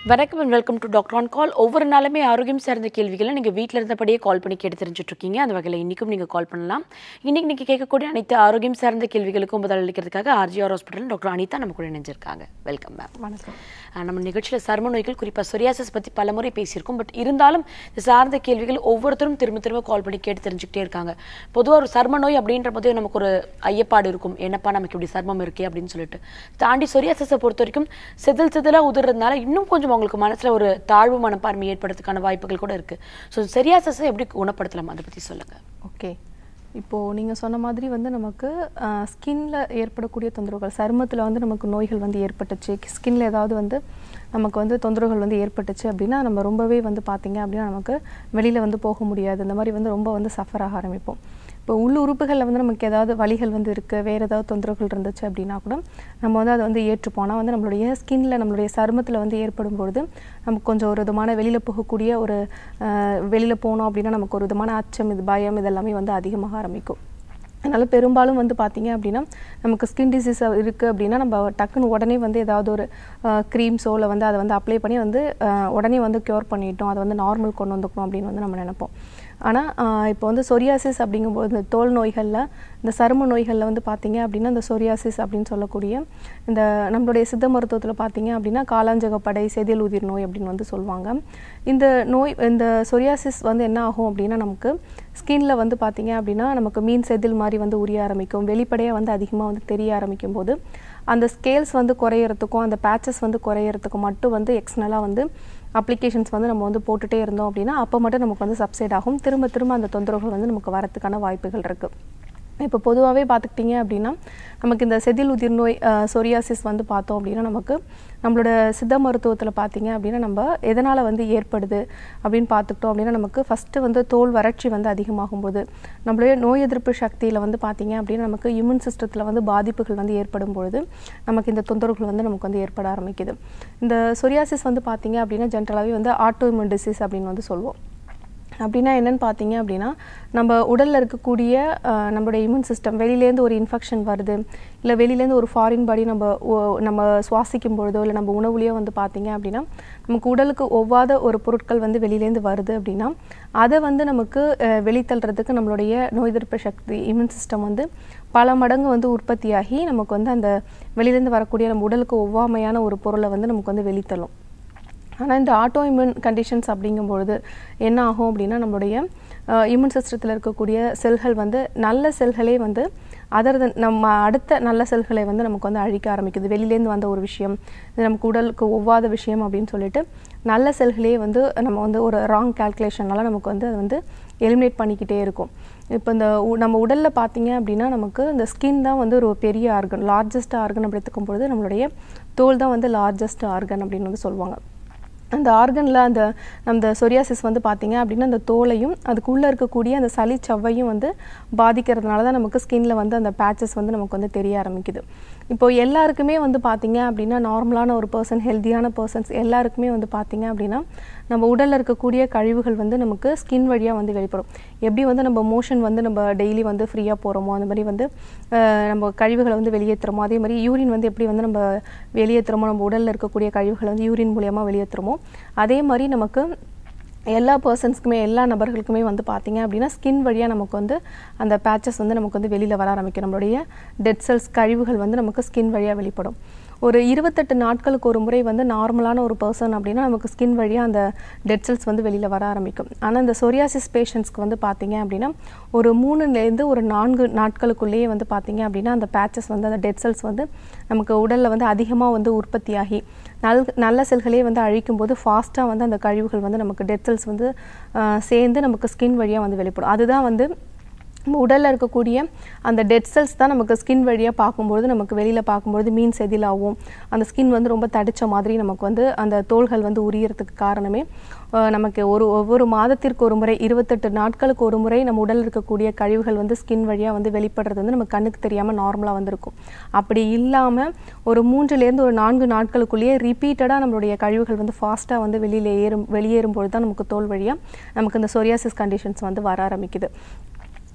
வணக்கம் and welcome to doctor on call ஒவ்வொரு நாளுமே ஆரோக்கியம் சார்ந்த கேள்விகளை நீங்கள் வீட்டில் இருந்தபடியே கால் பண்ணி கேட்டு தெரிஞ்சுட்டு இருக்கீங்க அந்த வகையில் இன்றைக்கும் நீங்கள் கால் பண்ணலாம் இன்னைக்கு நீங்கள் கேட்கக்கூடிய அனைத்து ஆரோக்கியம் சார்ந்த கேள்விகளுக்கும் பதில் அளிக்கிறதுக்காக ஆர்ஜிஆர் ஹாஸ்பிட்டல் டாக்டர் அனிதா நம்ம கூட இணைஞ்சிருக்காங்க வெல்கம் மேம் வணக்கம் ஆஹ் நம்ம நிகழ்ச்சியில் சர்ம நோய்கள் குறிப்பாக சொரியாசஸ் பற்றி பல முறை பேசியிருக்கோம் பட் இருந்தாலும் இது சார்ந்த கேள்விகள் ஒவ்வொருத்தரும் திரும்ப திரும்ப கால் பண்ணி கேட்டு தெரிஞ்சுக்கிட்டே இருக்காங்க பொதுவாக ஒரு சர்ம நோய் அப்படின்ற போதே நமக்கு ஒரு ஐயப்பாடு இருக்கும் என்னப்பா நமக்கு இப்படி சர்மம் இருக்கே அப்படின்னு சொல்லிட்டு தாண்டி சொரியாசஸை பொறுத்த வரைக்கும் செதில் செதிலாக உதுறதுனால இன்னும் கொஞ்சம் அவங்களுக்கு மனசில் ஒரு தாழ்வு மனப்பான்மை ஏற்படுறதுக்கான வாய்ப்புகள் கூட இருக்குது ஸோ சொரியாசஸை எப்படி குணப்படுத்தலாம் அதை பற்றி சொல்லுங்கள் ஓகே இப்போது நீங்கள் சொன்ன மாதிரி வந்து நமக்கு ஸ்கின்ல ஏற்படக்கூடிய தொந்தரவுகள் சருமத்தில் வந்து நமக்கு நோய்கள் வந்து ஏற்பட்டுச்சு ஸ்கின்ல ஏதாவது வந்து நமக்கு வந்து தொந்தரவுகள் வந்து ஏற்பட்டுச்சு அப்படின்னா நம்ம ரொம்பவே வந்து பார்த்தீங்க அப்படின்னா நமக்கு வெளியில் வந்து போக முடியாது இந்த மாதிரி வந்து ரொம்ப வந்து சஃபர் ஆக ஆரம்பிப்போம் இப்போ உள் உறுப்புகளில் வந்து நமக்கு ஏதாவது வலிகள் வந்து இருக்குது வேறு ஏதாவது தொந்தரவுகள் இருந்துச்சு அப்படின்னா கூட நம்ம வந்து அதை வந்து ஏற்றுப்போம் ஆனால் வந்து நம்மளுடைய ஸ்கின்ல நம்மளுடைய சருமத்தில் வந்து ஏற்படும் பொழுது நமக்கு கொஞ்சம் ஒரு விதமான வெளியில் போகக்கூடிய ஒரு வெளியில் போனோம் அப்படின்னா நமக்கு ஒரு விதமான அச்சம் இது பயம் இதெல்லாமே வந்து அதிகமாக ஆரம்பிக்கும் அதனால் பெரும்பாலும் வந்து பார்த்தீங்க அப்படின்னா நமக்கு ஸ்கின் டிசீஸ் இருக்குது அப்படின்னா நம்ம டக்குன்னு உடனே வந்து ஏதாவது ஒரு க்ரீம்ஸோ இல்லை வந்து அதை வந்து அப்ளை பண்ணி வந்து அஹ், உடனே வந்து க்யூர் பண்ணிட்டோம் அதை வந்து நார்மல் கொண்டு வந்துக்கணும் அப்படின்னு வந்து நம்ம நினைப்போம் ஆனால் இப்போ வந்து சொரியாசிஸ் அப்படிங்கும்போது இந்த தோல் நோய்களில் இந்த சரும நோய்களில் வந்து பார்த்தீங்க அப்படின்னா இந்த சொரியாசிஸ் அப்படின்னு சொல்லக்கூடிய இந்த நம்மளுடைய சித்த மருத்துவத்தில் பார்த்தீங்க அப்படின்னா காலாஞ்சகப்படை செதில் உதிர் நோய் அப்படின்னு வந்து சொல்லுவாங்க இந்த நோய் இந்த சொரியாசிஸ் வந்து என்ன ஆகும் அப்படின்னா நமக்கு ஸ்கின்ல வந்து பார்த்தீங்க அப்படின்னா நமக்கு மீன் செதில் மாதிரி வந்து உரிய ஆரம்பிக்கும் வெளிப்படையாக வந்து அதிகமாக வந்து தெரிய ஆரம்பிக்கும் போது அந்த ஸ்கேல்ஸ் வந்து குறையறதுக்கும் அந்த பேச்சஸ் வந்து குறையறதுக்கும் மட்டும் வந்து எக்ஸ்னலாக வந்து அப்ளிகேஷன்ஸ் வந்து நம்ம வந்து போட்டுட்டே இருந்தோம் அப்படின்னா அப்போ மட்டும் நமக்கு வந்து சப்சைட் ஆகும் திரும்ப திரும்ப அந்த தொந்தரவுகள் வந்து நமக்கு வரத்துக்கான வாய்ப்புகள் இருக்குது இப்போ பொதுவாகவே பார்த்துக்கிட்டிங்க அப்படின்னா நமக்கு இந்த செதில் உதிர் நோய் சொரியாசிஸ் வந்து பார்த்தோம் அப்படின்னா நமக்கு நம்மளோட சித்த மருத்துவத்தில் பார்த்தீங்க அப்படின்னா நம்ம எதனால் வந்து ஏற்படுது அப்படின்னு பார்த்துக்கிட்டோம் அப்படின்னா நமக்கு ஃபஸ்ட்டு வந்து தோல் வறட்சி வந்து அதிகமாகும்போது நம்மளுடைய நோய் எதிர்ப்பு சக்தியில் வந்து பார்த்தீங்க அப்படின்னா நமக்கு இம்யூன் சிஸ்டத்தில் வந்து பாதிப்புகள் வந்து ஏற்படும் பொழுது நமக்கு இந்த தொந்தரவுகள் வந்து நமக்கு வந்து ஏற்பட ஆரம்பிக்குது இந்த சொரியாசிஸ் வந்து பார்த்தீங்க அப்படின்னா ஜென்ரலாகவே வந்து ஆட்டோ இம்யூன் டிசீஸ் அப்படின்னு வந்து சொல்லுவோம் அப்படின்னா என்னன்னு பார்த்தீங்க அப்படின்னா நம்ம உடலில் இருக்கக்கூடிய அஹ், நம்மளுடைய இம்யூன் சிஸ்டம் வெளியிலேருந்து ஒரு இன்ஃபெக்ஷன் வருது இல்லை வெளியிலேருந்து ஒரு ஃபாரின் பாடி நம்ம ஒ- நம்ம சுவாசிக்கும் பொழுதோ இல்லை நம்ம உணவுலையோ வந்து பார்த்தீங்க அப்படின்னா நமக்கு உடலுக்கு ஒவ்வாத ஒரு பொருட்கள் வந்து வெளியிலேருந்து வருது அப்படின்னா அதை வந்து நமக்கு அஹ், வெளித்தள்ளுறதுக்கு நம்மளுடைய நோய் எதிர்ப்பு சக்தி இம்யூன் சிஸ்டம் வந்து பல மடங்கு வந்து உற்பத்தியாகி நமக்கு வந்து அந்த வெளியிலேருந்து வரக்கூடிய நம்ம உடலுக்கு ஒவ்வாமையான ஒரு பொருளை வந்து நமக்கு வந்து வெளித்தள்ளும் ஆனால் இந்த ஆட்டோ இம்யூன் கண்டிஷன்ஸ் அப்படிங்கும்பொழுது என்ன ஆகும் அப்படின்னா நம்மளுடைய இம்யூன் சிஸ்டத்தில் இருக்கக்கூடிய செல்கள் வந்து நல்ல செல்களே வந்து அதர் than நம்ம அடுத்த நல்ல செல்களை வந்து நமக்கு வந்து அழிக்க ஆரம்பிக்குது வெளியிலேருந்து வந்த ஒரு விஷயம் இது நமக்கு உடலுக்கு ஒவ்வாத விஷயம் அப்படின்னு சொல்லிட்டு நல்ல செல்களே வந்து நம்ம வந்து ஒரு ராங் கால்குலேஷனால நமக்கு வந்து அது வந்து எலிமினேட் பண்ணிக்கிட்டே இருக்கும் இப்போ இந்த உ- நம்ம உடலில் பார்த்தீங்க அப்படின்னா நமக்கு இந்த ஸ்கின் தான் வந்து ஒரு பெரிய ஆர்கன் லார்ஜஸ்ட் ஆர்கன் அப்படி எடுத்துக்கும் பொழுது நம்மளுடைய தோல் தான் வந்து லார்ஜஸ்ட் ஆர்கன் அப்படின்னு வந்து சொல்லுவாங்க அந்த ஆர்கனில் அந்த அந்த சொரியாசிஸ் வந்து பார்த்தீங்க அப்படின்னா அந்த தோலையும் அதுக்குள்ளே இருக்கக்கூடிய அந்த சளி சவ்வையும் வந்து பாதிக்கிறதுனால தான் நமக்கு ஸ்கின்ல வந்து அந்த பேச்சஸ் வந்து நமக்கு வந்து தெரிய ஆரம்பிக்குது இப்போ எல்லாருக்குமே வந்து பார்த்தீங்க அப்படின்னா நார்மலான ஒரு பர்சன் ஹெல்த்தியான பர்சன்ஸ் எல்லாருக்குமே வந்து பார்த்தீங்க அப்படின்னா நம்ம உடலில் இருக்கக்கூடிய கழிவுகள் வந்து நமக்கு ஸ்கின் வழியாக வந்து வெளிப்படும் எப்படி வந்து நம்ம மோஷன் வந்து நம்ம டெய்லி வந்து ஃப்ரீயாக போகிறோமோ அந்த மாதிரி வந்து அஹ், நம்ம கழிவுகளை வந்து வெளியேற்றுறோமோ அதே மாதிரி யூரின் வந்து எப்படி வந்து நம்ம வெளியேற்றுறோமோ நம்ம உடலில் இருக்கக்கூடிய கழிவுகளை வந்து யூரின் மூலியமாக வெளியேற்றுறோமோ அதே மாதிரி நமக்கு எல்லா பர்சன்ஸ்க்குமே எல்லா நபர்களுக்குமே வந்து பார்த்தீங்க அப்படின்னா ஸ்கின் வழியாக நமக்கு வந்து அந்த பேச்சஸ் வந்து நமக்கு வந்து வெளியில் வர ஆரம்பிக்கும் நம்மளுடைய டெட் செல்ஸ் கழிவுகள் வந்து நமக்கு ஸ்கின் வழியாக வெளிப்படும் ஒரு இருபத்தெட்டு நாட்களுக்கு ஒரு முறை வந்து நார்மலான ஒரு பர்சன் அப்படின்னா நமக்கு ஸ்கின் வழியாக அந்த டெட் செல்ஸ் வந்து வெளியில் வர ஆரம்பிக்கும் ஆனால் இந்த சொரியாசிஸ் பேஷண்ட்ஸ்க்கு வந்து பார்த்தீங்க அப்படின்னா ஒரு மூணுலேருந்து ஒரு நான்கு நாட்களுக்குள்ளேயே வந்து பார்த்தீங்க அப்படின்னா அந்த பேச்சஸ் வந்து அந்த டெட் செல்ஸ் வந்து நமக்கு உடலில் வந்து அதிகமாக வந்து உற்பத்தியாகி நல் நல்ல செல்களே வந்து அழிக்கும் போது ஃபாஸ்ட்டாக வந்து அந்த கழிவுகள் வந்து நமக்கு டெட் செல்ஸ் வந்து ஆஹ், சேர்ந்து நமக்கு ஸ்கின் வழியாக வந்து வெளிப்படும் அதுதான் வந்து நம்ம உடலில் இருக்கக்கூடிய அந்த டெட் செல்ஸ் தான் நமக்கு ஸ்கின் வழியாக பார்க்கும்பொழுது நமக்கு வெளியில் பார்க்கும்பொழுது மீன் செதிலாகும் அந்த ஸ்கின் வந்து ரொம்ப தடிச்ச மாதிரி நமக்கு வந்து அந்த தோள்கள் வந்து உரியறதுக்கு காரணமே ஆஹ், நமக்கு ஒரு ஒவ்வொரு மாதத்திற்கு ஒரு முறை இருபத்தெட்டு நாட்களுக்கு ஒரு முறை நம்ம உடலில் இருக்கக்கூடிய கழிவுகள் வந்து ஸ்கின் வழியாக வந்து வெளிப்படுறது வந்து நம்ம கண்ணுக்கு தெரியாமல் நார்மலாக வந்திருக்கும் அப்படி இல்லாமல் ஒரு மூன்றுலேருந்து ஒரு நான்கு நாட்களுக்குள்ளேயே ரிப்பீட்டடாக நம்மளுடைய கழிவுகள் வந்து ஃபாஸ்ட்டாக வந்து வெளியில் ஏறும் வெளியேறும் பொழுது தான் நமக்கு தோல் வழியாக நமக்கு இந்த சொரியாசிஸ் கண்டிஷன்ஸ் வந்து வர ஆரம்பிக்குது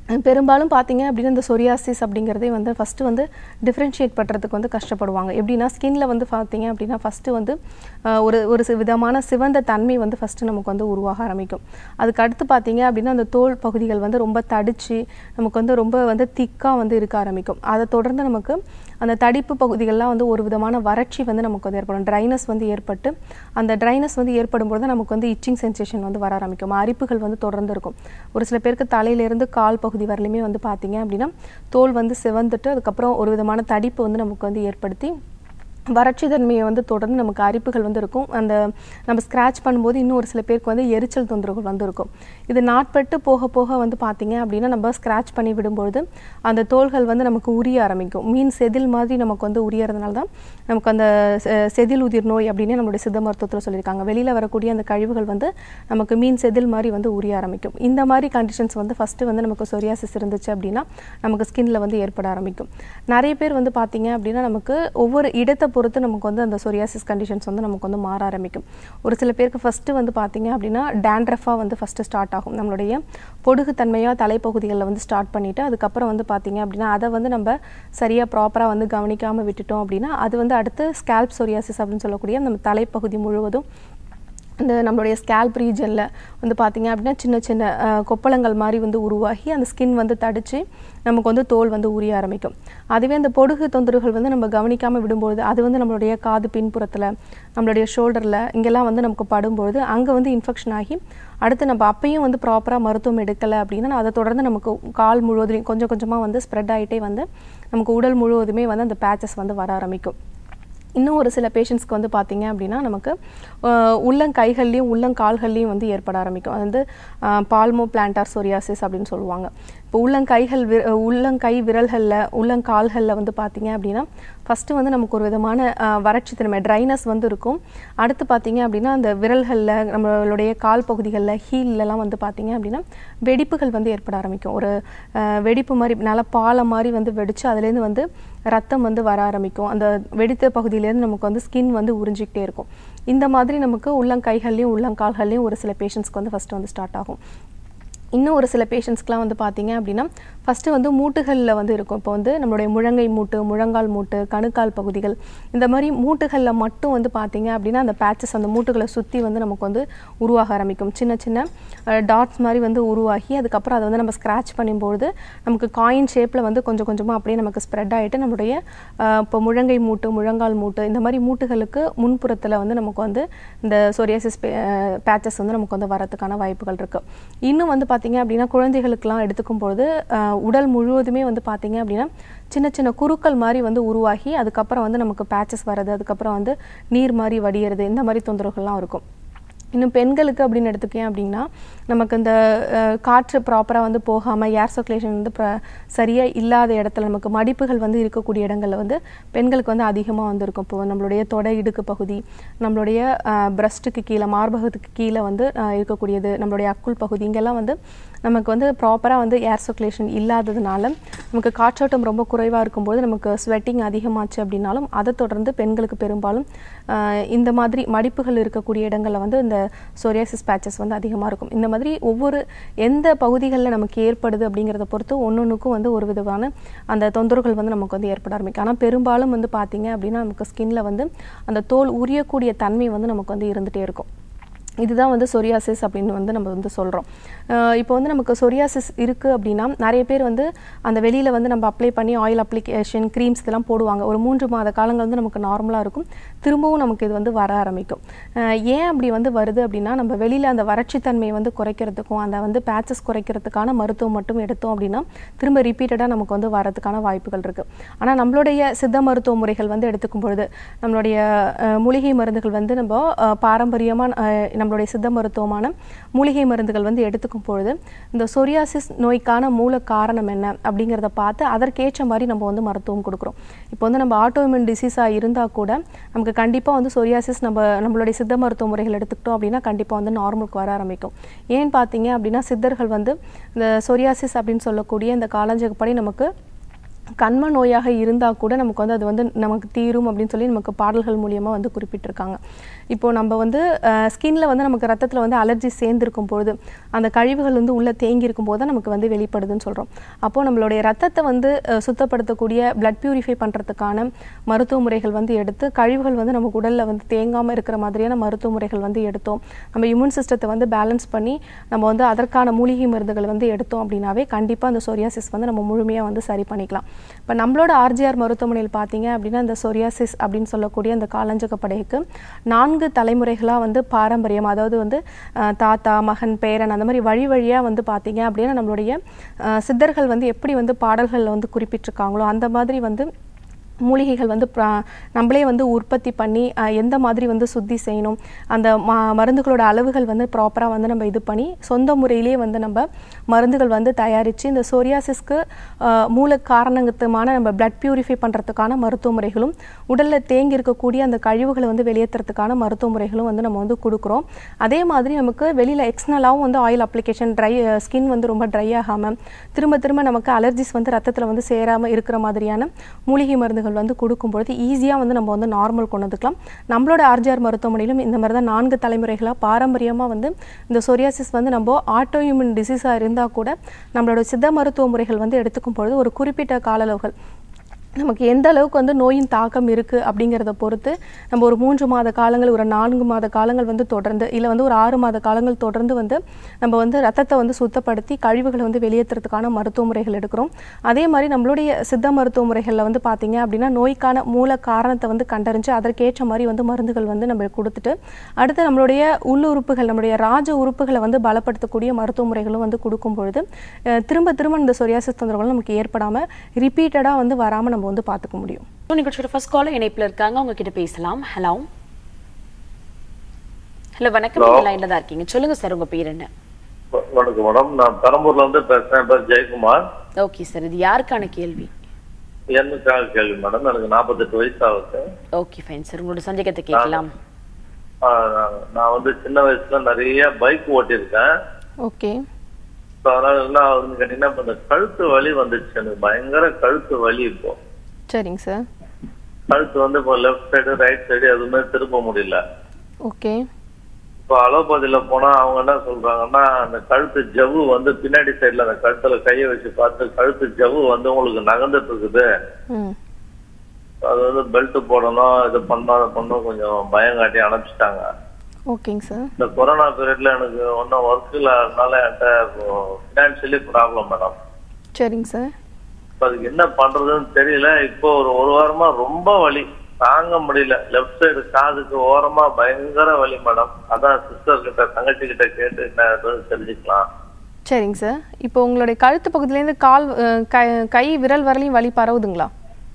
பெரும்பாலும் பார்த்தீங்க அப்படின்னா இந்த சொரியாசிஸ் அப்படிங்கிறதே வந்து ஃபஸ்ட்டு வந்து டிஃப்ரென்ஷியேட் பண்ணுறதுக்கு வந்து கஷ்டப்படுவாங்க எப்படின்னா ஸ்கின்ல வந்து பார்த்தீங்க அப்படின்னா ஃபஸ்ட்டு வந்து ஆஹ், ஒரு ஒரு சி- விதமான சிவந்த தன்மை வந்து ஃபஸ்ட்டு நமக்கு வந்து உருவாக ஆரம்பிக்கும் அதுக்கு அடுத்து பார்த்தீங்க அப்படின்னா அந்த தோல் பகுதிகள் வந்து ரொம்ப தடிச்சு நமக்கு வந்து ரொம்ப வந்து திக்காக வந்து இருக்க ஆரம்பிக்கும் அதை தொடர்ந்து நமக்கு அந்த தடிப்பு பகுதிகள்லாம் வந்து ஒரு விதமான வறட்சி வந்து நமக்கு வந்து ஏற்படும் ட்ரைனஸ் வந்து ஏற்பட்டு அந்த ட்ரைனஸ் வந்து ஏற்படும் பொழுது நமக்கு வந்து இச்சிங் சென்சேஷன் வந்து வர ஆரம்பிக்கும் அரிப்புகள் வந்து தொடர்ந்து இருக்கும் ஒரு சில பேருக்கு தலையிலேருந்து கால் பகுதி வரலையுமே வந்து பார்த்தீங்க அப்படின்னா தோல் வந்து சிவந்துட்டு அதுக்கப்புறம் ஒரு விதமான தடிப்பு வந்து நமக்கு வந்து ஏற்படுத்தி வறட்சி தன்மையை வந்து தொடர்ந்து நமக்கு அரிப்புகள் வந்து இருக்கும் அந்த நம்ம ஸ்க்ராட்ச் பண்ணும்போது இன்னும் ஒரு சில பேருக்கு வந்து எரிச்சல் தொந்தரவுகள் வந்து இருக்கும் இது நாட்பட்டு போக போக வந்து பார்த்தீங்க அப்படின்னா நம்ம ஸ்க்ராட்ச் பண்ணி விடும்பொழுது அந்த தோள்கள் வந்து நமக்கு உரிய ஆரம்பிக்கும் மீன் செதில் மாதிரி நமக்கு வந்து உரியறதுனால தான் நமக்கு அந்த செ- செதில் உதிர் நோய் அப்படின்னு நம்மளுடைய சித்த மருத்துவத்தில் சொல்லியிருக்காங்க வெளியில் வரக்கூடிய அந்த கழிவுகள் வந்து நமக்கு மீன் செதில் மாதிரி வந்து உரிய ஆரம்பிக்கும் இந்த மாதிரி கண்டிஷன்ஸ் வந்து ஃபஸ்ட்டு வந்து நமக்கு சொரியாசிஸ் இருந்துச்சு அப்படின்னா நமக்கு ஸ்கின்ல வந்து ஏற்பட ஆரம்பிக்கும் நிறைய பேர் வந்து பார்த்தீங்க அப்படின்னா நமக்கு ஒவ்வொரு இடத்தை பொறுத்து நமக்கு வந்து அந்த சொரியாசிஸ் கண்டிஷன்ஸ் வந்து நமக்கு வந்து மாற ஆரம்பிக்கும் ஒரு சில பேருக்கு ஃபஸ்ட்டு வந்து பார்த்தீங்க அப்படின்னா டேண்ட்ரஃபாக வந்து ஃபஸ்ட்டு ஸ்டார்ட் ஆகும் நம்மளுடைய பொடுகுத்தன்மையாக தலைப்பகுதிகளில் வந்து ஸ்டார்ட் பண்ணிவிட்டு அதுக்கப்புறம் வந்து பார்த்தீங்க அப்படின்னா அதை வந்து நம்ம சரியாக ப்ராப்பராக வந்து கவனிக்காமல் விட்டுட்டோம் அப்படின்னா அது வந்து அடுத்து ஸ்கேல்ப் சொரியாசிஸ் அப்படின்னு சொல்லக்கூடிய நம்ம தலைப்பகுதி முழுவதும் இந்த நம்மளுடைய ஸ்கேல்ப் ரீஜனில் வந்து பார்த்தீங்க அப்படின்னா சின்ன சின்ன அஹ், கொப்பளங்கள் மாதிரி வந்து உருவாகி அந்த ஸ்கின் வந்து தடிச்சு நமக்கு வந்து தோல் வந்து உரிய ஆரம்பிக்கும் அதுவே அந்த பொடுகு தொந்தரவுகள் வந்து நம்ம கவனிக்காமல் விடும்பொழுது அது வந்து நம்மளுடைய காது பின்புறத்தில் நம்மளுடைய ஷோல்டரில் இங்கெல்லாம் வந்து நமக்கு படும்பொழுது அங்கே வந்து இன்ஃபெக்ஷன் ஆகி அடுத்து நம்ம அப்பயும் வந்து ப்ராப்பராக மருத்துவம் எடுக்கலை அப்படின்னா அதை தொடர்ந்து நமக்கு கால் முழுவதும் கொஞ்சம் கொஞ்சமாக வந்து ஸ்ப்ரெட் ஆகிட்டே வந்து நமக்கு உடல் முழுவதுமே வந்து அந்த பேச்சஸ் வந்து வர ஆரம்பிக்கும் இன்னும் ஒரு சில பேஷண்ட்ஸ்க்கு வந்து பார்த்தீங்க அப்படின்னா நமக்கு அஹ், உள்ளங்கைகள்லையும் உள்ளங்கால்கள்லையும் வந்து ஏற்பட ஆரம்பிக்கும் அது வந்து பால்மோ பிளான்டார் சொரியாசிஸ் அப்படின்னு சொல்லுவாங்க இப்போ உள்ளங்கைகள் வி உள்ளங்கை விரல்களில் உள்ளங்கால்களில் வந்து பார்த்தீங்க அப்படின்னா ஃபஸ்ட்டு வந்து நமக்கு ஒரு விதமான அஹ், வறட்சி தன்மை ட்ரைனஸ் வந்து இருக்கும் அடுத்து பார்த்தீங்க அப்படின்னா அந்த விரல்களில் நம்மளுடைய கால் பகுதிகளில் ஹீல்லலாம் வந்து பார்த்தீங்க அப்படின்னா வெடிப்புகள் வந்து ஏற்பட ஆரம்பிக்கும் ஒரு அஹ், வெடிப்பு மாதிரி நல்ல பாலை மாதிரி வந்து வெடிச்சு அதுலேருந்து வந்து ரத்தம் வந்து வர ஆரம்பிக்கும் அந்த வெடித்த பகுதியிலேருந்து நமக்கு வந்து ஸ்கின் வந்து உறிஞ்சிக்கிட்டே இருக்கும் இந்த மாதிரி நமக்கு உள்ளங்கைகள்லையும் உள்ளங்கால்கள்லையும் ஒரு சில பேஷண்ட்ஸ்க்கு வந்து ஃபஸ்ட்டு வந்து ஸ்டார்ட் ஆகும் இன்னும் ஒரு சில பேஷண்ட்ஸ்க்குலாம் வந்து பார்த்தீங்க அப்படின்னா ஃபஸ்ட்டு வந்து மூட்டுகளில் வந்து இருக்கும் இப்போ வந்து நம்மளுடைய முழங்கை மூட்டு முழங்கால் மூட்டு கணுக்கால் பகுதிகள் இந்த மாதிரி மூட்டுகளில் மட்டும் வந்து பார்த்தீங்க அப்படின்னா அந்த பேச்சஸ் அந்த மூட்டுகளை சுற்றி வந்து நமக்கு வந்து உருவாக ஆரம்பிக்கும் சின்ன சின்ன டாட்ஸ் மாதிரி வந்து உருவாகி அதுக்கப்புறம் அதை வந்து நம்ம ஸ்க்ராட்ச் பண்ணும்போது நமக்கு காயின் ஷேப்பில் வந்து கொஞ்சம் கொஞ்சமாக அப்படியே நமக்கு ஸ்ப்ரெட் ஆகிட்டு நம்மளுடைய அஹ், இப்போ முழங்கை மூட்டு முழங்கால் மூட்டு இந்த மாதிரி மூட்டுகளுக்கு முன்புறத்தில் வந்து நமக்கு வந்து இந்த சொரியாசிஸ் பேச்சஸ் வந்து நமக்கு வந்து வரதுக்கான வாய்ப்புகள் இருக்குது இன்னும் வந்து பார்த்தீங்க அப்படின்னா குழந்தைகளுக்கெல்லாம் எடுத்துக்கும் பொழுது அஹ், உடல் முழுவதுமே வந்து பார்த்தீங்க அப்படின்னா சின்ன சின்ன குருக்கள் மாதிரி வந்து உருவாகி அதுக்கப்புறம் வந்து நமக்கு பேச்சஸ் வர்றது அதுக்கப்புறம் வந்து நீர் மாதிரி வடியறது இந்த மாதிரி தொந்தரவுகள்லாம் இருக்கும் இன்னும் பெண்களுக்கு அப்படின்னு எடுத்துக்கேன் அப்படின்னா நமக்கு இந்த அஹ், காற்று ப்ராப்பராக வந்து போகாமல் ஏர் சர்க்குலேஷன் வந்து ப்ர சரியாக இல்லாத இடத்துல நமக்கு மடிப்புகள் வந்து இருக்கக்கூடிய இடங்களில் வந்து பெண்களுக்கு வந்து அதிகமாக வந்து இருக்கும் இப்போ நம்மளுடைய தொடை இடுக்கு பகுதி நம்மளுடைய பிரஸ்ட்டுக்கு கீழே மார்பகத்துக்கு கீழே வந்து அஹ், இருக்கக்கூடியது நம்மளுடைய அக்குள் பகுதி இங்கெல்லாம் வந்து நமக்கு வந்து ப்ராப்பராக வந்து ஏர் சர்க்குலேஷன் இல்லாததுனால நமக்கு காற்றோட்டம் ரொம்ப குறைவாக இருக்கும்போது நமக்கு ஸ்வெட்டிங் அதிகமாச்சு அப்படின்னாலும் அதை தொடர்ந்து பெண்களுக்கு பெரும்பாலும் ஆஹ், இந்த மாதிரி மடிப்புகள் இருக்கக்கூடிய இடங்களில் வந்து இந்த சொரியாசிஸ் பேச்சஸ் வந்து அதிகமாக இருக்கும் இந்த மாதிரி ஒவ்வொரு எந்த பகுதிகளில் நமக்கு ஏற்படுது அப்படிங்கிறத பொறுத்து ஒன்னொன்றுக்கும் வந்து ஒரு விதமான அந்த தொந்தரவுகள் வந்து நமக்கு வந்து ஏற்பட ஆரம்பிக்கும் ஆனால் பெரும்பாலும் வந்து பார்த்தீங்க அப்படின்னா நமக்கு ஸ்கின்ல வந்து அந்த தோல் உரியக்கூடிய தன்மை வந்து நமக்கு வந்து இருந்துகிட்டே இருக்கும் இதுதான் வந்து சொரியாசிஸ் அப்படின்னு வந்து நம்ம வந்து சொல்கிறோம் இப்போ வந்து நமக்கு சொரியாசிஸ் இருக்குது அப்படின்னா நிறைய பேர் வந்து அந்த வெளியில் வந்து நம்ம அப்ளை பண்ணி ஆயில் அப்ளிகேஷன் க்ரீம்ஸ் இதெல்லாம் போடுவாங்க ஒரு மூன்று மாத காலங்கள் வந்து நமக்கு நார்மலாக இருக்கும் திரும்பவும் நமக்கு இது வந்து வர ஆரம்பிக்கும் அஹ் ஏன் அப்படி வந்து வருது அப்படின்னா நம்ம வெளியில் அந்த வறட்சித்தன்மையை வந்து குறைக்கிறதுக்கும் அந்த வந்து பேச்சஸ் குறைக்கிறதுக்கான மருத்துவம் மட்டும் எடுத்தோம் அப்படின்னா திரும்ப ரிப்பீட்டடாக நமக்கு வந்து வரதுக்கான வாய்ப்புகள் இருக்குது ஆனால் நம்மளுடைய சித்த மருத்துவ முறைகள் வந்து எடுத்துக்கும் பொழுது நம்மளுடைய அஹ், மூலிகை மருந்துகள் வந்து நம்ம பாரம்பரியமாக நம்மளுடைய சித்த மருத்துவமான மூலிகை மருந்துகள் வந்து எடுத்துக்கும் பொழுது இந்த சொரியாசிஸ் நோய்க்கான மூல காரணம் என்ன அப்படிங்கிறத பார்த்து அதற்கேற்ற மாதிரி நம்ம வந்து மருத்துவம் கொடுக்குறோம் இப்போ வந்து நம்ம ஆட்டோமின் டிசீஸாக இருந்தால் கூட நமக்கு கண்டிப்பாக வந்து சொரியாசிஸ் நம்ம நம்மளுடைய சித்த மருத்துவ முறைகள் எடுத்துக்கிட்டோம் அப்படின்னா கண்டிப்பாக வந்து நார்மலுக்கு வர ஆரம்பிக்கும் ஏன்னு பார்த்தீங்க அப்படின்னா சித்தர்கள் வந்து இந்த சொரியாசிஸ் அப்படின்னு சொல்லக்கூடிய இந்த காலஞ்சகப்படி நமக்கு கண்ம நோயாக இருந்தால் கூட நமக்கு வந்து அது வந்து நமக்கு தீரும் அப்படின்னு சொல்லி நமக்கு பாடல்கள் மூலியமாக வந்து குறிப்பிட்டிருக்காங்க இப்போ நம்ம வந்து ஸ்கின்ல வந்து நமக்கு ரத்தத்தில் வந்து அலர்ஜி சேர்ந்திருக்கும் பொழுது அந்த கழிவுகள் வந்து உள்ளே தேங்கி இருக்கும் போது தான் நமக்கு வந்து வெளிப்படுதுன்னு சொல்கிறோம் அப்போது நம்மளுடைய ரத்தத்தை வந்து அஹ், சுத்தப்படுத்தக்கூடிய பிளட் பியூரிஃபை பண்ணுறதுக்கான மருத்துவ முறைகள் வந்து எடுத்து கழிவுகள் வந்து நமக்கு உடலில் வந்து தேங்காமல் இருக்கிற மாதிரியான மருத்துவ முறைகள் வந்து எடுத்தோம் நம்ம இம்யூன் சிஸ்டத்தை வந்து பேலன்ஸ் பண்ணி நம்ம வந்து அதற்கான மூலிகை மருந்துகள் வந்து எடுத்தோம் அப்படின்னாவே கண்டிப்பாக அந்த சொரியாசிஸ் வந்து நம்ம முழுமையாக வந்து சரி பண்ணிக்கலாம் இப்போ நம்மளோட ஆர்ஜிஆர் மருத்துவமனையில் பார்த்தீங்க அப்படின்னா இந்த சொரியாசிஸ் அப்படின்னு சொல்லக்கூடிய அந்த காலஞ்சக படைக்கு நான்கு தலைமுறைகளாக வந்து பாரம்பரியம் அதாவது வந்து அஹ், தாத்தா மகன் பேரன் அந்த மாதிரி வழி வழியாக வந்து பார்த்தீங்க அப்படின்னா நம்மளுடைய அஹ், சித்தர்கள் வந்து எப்படி வந்து பாடல்களில் வந்து குறிப்பிட்டிருக்காங்களோ அந்த மாதிரி வந்து மூலிகைகள் வந்து ப்ரா- நம்மளே வந்து உற்பத்தி பண்ணி அஹ், எந்த மாதிரி வந்து சுத்தி செய்யணும் அந்த ம மருந்துகளோட அளவுகள் வந்து ப்ராப்பராக வந்து நம்ம இது பண்ணி சொந்த முறையிலே வந்து நம்ம மருந்துகள் வந்து தயாரித்து இந்த சோரியாசிஸ்க்கு மூல காரணத்துமான நம்ம பிளட் பியூரிஃபை பண்ணுறதுக்கான மருத்துவ முறைகளும் உடலில் தேங்கி இருக்கக்கூடிய அந்த கழிவுகளை வந்து வெளியேற்றுறதுக்கான மருத்துவ முறைகளும் வந்து நம்ம வந்து கொடுக்குறோம் அதே மாதிரி நமக்கு வெளியில் எக்ஸ்னலாகவும் வந்து ஆயில் அப்ளிகேஷன் ட்ரை ஸ்கின் வந்து ரொம்ப ட்ரை ஆகாமல் திரும்ப திரும்ப நமக்கு அலர்ஜிஸ் வந்து ரத்தத்தில் வந்து சேராமல் இருக்கிற மாதிரியான மூலிகை மருந்துகள் வந்து கொடுக்கும்பொழுது ஈஸியாக வந்து நம்ம வந்து நார்மல் கொண்டு வந்துக்கலாம் நம்மளோட ஆர்ஜிஆர் மருத்துவமனையிலும் இந்த மாதிரி தான் நான்கு தலைமுறைகளாக பாரம்பரியமாக வந்து இந்த சொரியாசிஸ் வந்து நம்ம ஆட்டோ இம்யூன் டிசீஸாக இருந்தால் கூட நம்மளோட சித்த மருத்துவ முறைகள் வந்து எடுத்துக்கும் பொழுது ஒரு குறிப்பிட்ட கால அளவுகள் நமக்கு எந்த அளவுக்கு வந்து நோயின் தாக்கம் இருக்குது அப்படிங்கிறத பொறுத்து நம்ம ஒரு மூன்று மாத காலங்கள் ஒரு நான்கு மாத காலங்கள் வந்து தொடர்ந்து இல்லை வந்து ஒரு ஆறு மாத காலங்கள் தொடர்ந்து வந்து நம்ம வந்து ரத்தத்தை வந்து சுத்தப்படுத்தி கழிவுகளை வந்து வெளியேற்றுறதுக்கான மருத்துவ முறைகள் எடுக்கிறோம் அதே மாதிரி நம்மளுடைய சித்த மருத்துவ முறைகளில் வந்து பார்த்தீங்க அப்படின்னா நோய்க்கான மூல காரணத்தை வந்து கண்டறிஞ்சு அதற்கேற்ற மாதிரி வந்து மருந்துகள் வந்து நம்ம கொடுத்துட்டு அடுத்து நம்மளுடைய உள்ளுறுப்புகள் நம்மளுடைய ராஜ உறுப்புகளை வந்து பலப்படுத்தக்கூடிய மருத்துவ முறைகளும் வந்து கொடுக்கும் பொழுது அஹ், திரும்ப திரும்ப இந்த சொரியாசிஸ் தொந்தரவுகள் நமக்கு ஏற்படாமல் ரிப்பீட்டடாக வந்து வராமல் நம்ம வந்து பார்த்துக்க முடியும் நிகழ்ச்சியோட ஃபர்ஸ்ட் காலர் இணைப்புல இருக்காங்க அவங்க கிட்ட பேசலாம் ஹலோ ஹலோ வணக்கம் நீங்க லைன்ல தான் இருக்கீங்க சொல்லுங்க சார் உங்க பேர் என்ன வ- வணக்கம் மேடம் நான் பெரம்பூர்ல இருந்து பேசுறேன் என் பேர் ஜெயக்குமார் ஓகே சார் இது யாருக்கான கேள்வி என்னக்காக கேள்வி மேடம் எனக்கு நாற்பத்தெட்டு வயசு ஆகுது ஓகே ஃபைன் சார் உங்களோட சந்தேகத்தை கேட்கலாம் ஆ, நான் நான் வந்து சின்ன வயசுல நிறைய பைக் ஓட்டியிருக்கேன் ஓகே So, அதனால என்ன ஆகுதுன்னு கேட்டீங்கன்னா இப்ப இந்த கழுத்து வலி வந்துச்சு எனக்கு பயங்கர கழுத்து வலி இப்போ சரிங்க சார் கழுத்து வந்து இப்போ லெஃப்ட் சைடு ரைட் சைடு எதுவுமே திருப்ப முடியல ஓகே இப்போ அலோபதியில போனா அவங்க என்ன சொல்றாங்கன்னா அந்த கழுத்து ஜவ்வு வந்து பின்னாடி சைடுல அந்த கழுத்துல கையை வச்சு பார்த்து கழுத்து ஜவ்வு வந்து உங்களுக்கு நகர்ந்துட்டு இருக்குது ம் அது வந்து பெல்ட் போடணும் இது பண்ணணும் அதை பண்ணணும் கொஞ்சம் பயம் காட்டி அனுப்பிச்சிட்டாங்க ஓகேங்க சார் இந்த கொரோனா பீரியட்ல எனக்கு ஒன்றும் ஒர்க் இல்லாதனால என்கிட்ட ஃபினான்ஷியலி ப்ராப்ளம் மேடம் சரிங்க சார் இப்போ அதுக்கு என்ன பண்றதுன்னு தெரியல இப்போ ஒரு ஒரு வாரமா ரொம்ப வலி தாங்க முடியல லெஃப்ட் சைடு காதுக்கு ஓரமா பயங்கர வலி மேடம் அதான் சிஸ்டர் கிட்ட தங்கச்சி கிட்ட கேட்டு என்ன ஏதுன்னு தெரிஞ்சுக்கலாம் சரிங்க சார் இப்போ உங்களுடைய கழுத்து பக்கத்துலேருந்து கால் அஹ், கை கை விரல் வரலையும் வலி பரவுதுங்களா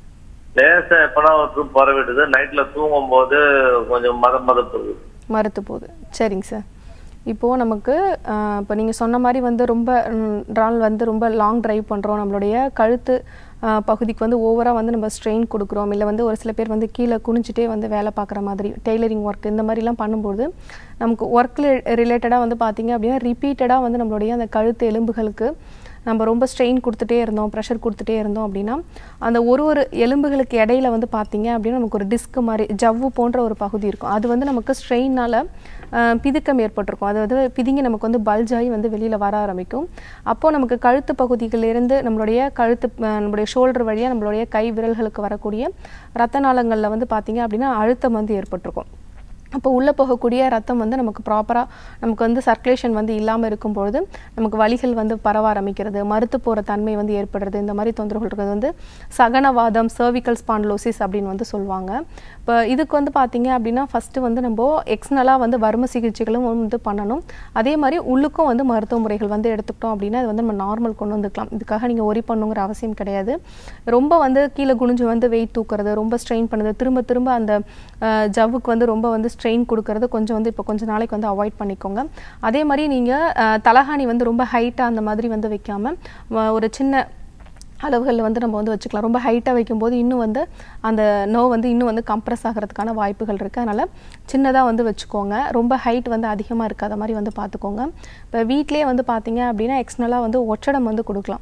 லேசா எப்பனா ஒரு trip பரவிடுது நைட்ல தூங்கும் போது கொஞ்சம் மத மதப்புது மறுத்து போகுது சரிங்க சார் இப்போது நமக்கு அஹ், இப்போ நீங்கள் சொன்ன மாதிரி வந்து ரொம்ப ம், நாள் வந்து ரொம்ப லாங் டிரைவ் பண்ணுறோம் நம்மளுடைய கழுத்து அஹ், பகுதிக்கு வந்து ஓவராக வந்து நம்ம ஸ்ட்ரெயின் கொடுக்குறோம் இல்லை வந்து ஒரு சில பேர் வந்து கீழே குனிஞ்சிட்டே வந்து வேலை பார்க்குற மாதிரி டெய்லரிங் ஒர்க் இந்த மாதிரிலாம் பண்ணும்போது நமக்கு ஒர்க் ரிலேட்டடாக வந்து பார்த்தீங்க அப்படின்னா ரிப்பீட்டடாக வந்து நம்மளுடைய அந்த கழுத்து எலும்புகளுக்கு நம்ம ரொம்ப ஸ்ட்ரெயின் கொடுத்துட்டே இருந்தோம் ப்ரெஷர் கொடுத்துட்டே இருந்தோம் அப்படின்னா அந்த ஒரு ஒரு எலும்புகளுக்கு இடையில வந்து பார்த்தீங்க அப்படின்னா நமக்கு ஒரு டிஸ்க் மாதிரி ஜவ்வு போன்ற ஒரு பகுதி இருக்கும் அது வந்து நமக்கு ஸ்ட்ரெயினால் பிதுக்கம் ஏற்பட்டிருக்கும் அது வந்து பிதுங்கி நமக்கு வந்து பல்ஜ் ஆகி வந்து வெளியில் வர ஆரம்பிக்கும் அப்போது நமக்கு கழுத்து பகுதிகளிலிருந்து நம்மளுடைய கழுத்து அஹ், நம்மளுடைய ஷோல்டர் வழியாக நம்மளுடைய கை விரல்களுக்கு வரக்கூடிய ரத்த நாளங்களில் வந்து பார்த்தீங்க அப்படின்னா அழுத்தம் வந்து ஏற்பட்டிருக்கும் அப்போ உள்ளே போகக்கூடிய ரத்தம் வந்து நமக்கு ப்ராப்பராக நமக்கு வந்து சர்க்குலேஷன் வந்து இல்லாமல் இருக்கும்பொழுது நமக்கு வலிகள் வந்து பரவ ஆரம்பிக்கிறது மறுத்து போகிற தன்மை வந்து ஏற்படுறது இந்த மாதிரி தொந்தரவுகள் இருக்கிறது வந்து சகனவாதம் cervical ஸ்பாண்டலோசிஸ் அப்படின்னு வந்து சொல்லுவாங்க இப்போ இதுக்கு வந்து பார்த்தீங்க அப்படின்னா ஃபஸ்ட்டு வந்து நம்ம எக்ஸ்னலாக வந்து வறுமை சிகிச்சைகளும் வந்து பண்ணணும் அதே மாதிரி உள்ளுக்கும் வந்து மருத்துவ முறைகள் வந்து எடுத்துக்கிட்டோம் அப்படின்னா அது வந்து நம்ம நார்மல் கொண்டு வந்துக்கலாம் இதுக்காக நீங்கள் ஒரி பண்ணுங்கிற அவசியம் கிடையாது ரொம்ப வந்து கீழே குனிஞ்சு வந்து வெயிட் தூக்குறது ரொம்ப ஸ்ட்ரெயின் பண்ணுறது திரும்ப திரும்ப அந்த அஹ், ஜவ்வுக்கு வந்து ரொம்ப வந்து ஸ்ட்ரெயின் கொடுக்கறது கொஞ்சம் வந்து இப்போ கொஞ்ச நாளைக்கு வந்து அவாய்ட் பண்ணிக்கோங்க அதே மாதிரி நீங்கள் தலகாணி வந்து ரொம்ப ஹைட்டாக அந்த மாதிரி வந்து வைக்காம வ- ஒரு சின்ன அளவுகளில் வந்து நம்ம வந்து வச்சுக்கலாம் ரொம்ப ஹைட்டாக வைக்கும்போது இன்னும் வந்து அந்த நோ வந்து இன்னும் வந்து கம்ப்ரஸ் ஆகிறதுக்கான வாய்ப்புகள் இருக்குது அதனால் சின்னதாக வந்து வச்சுக்கோங்க ரொம்ப ஹைட் வந்து அதிகமாக இருக்காத மாதிரி வந்து பார்த்துக்கோங்க இப்போ வீட்டிலே வந்து பார்த்தீங்க அப்படின்னா எக்ஸ்டர்னலாக வந்து ஒற்றடம் வந்து கொடுக்கலாம்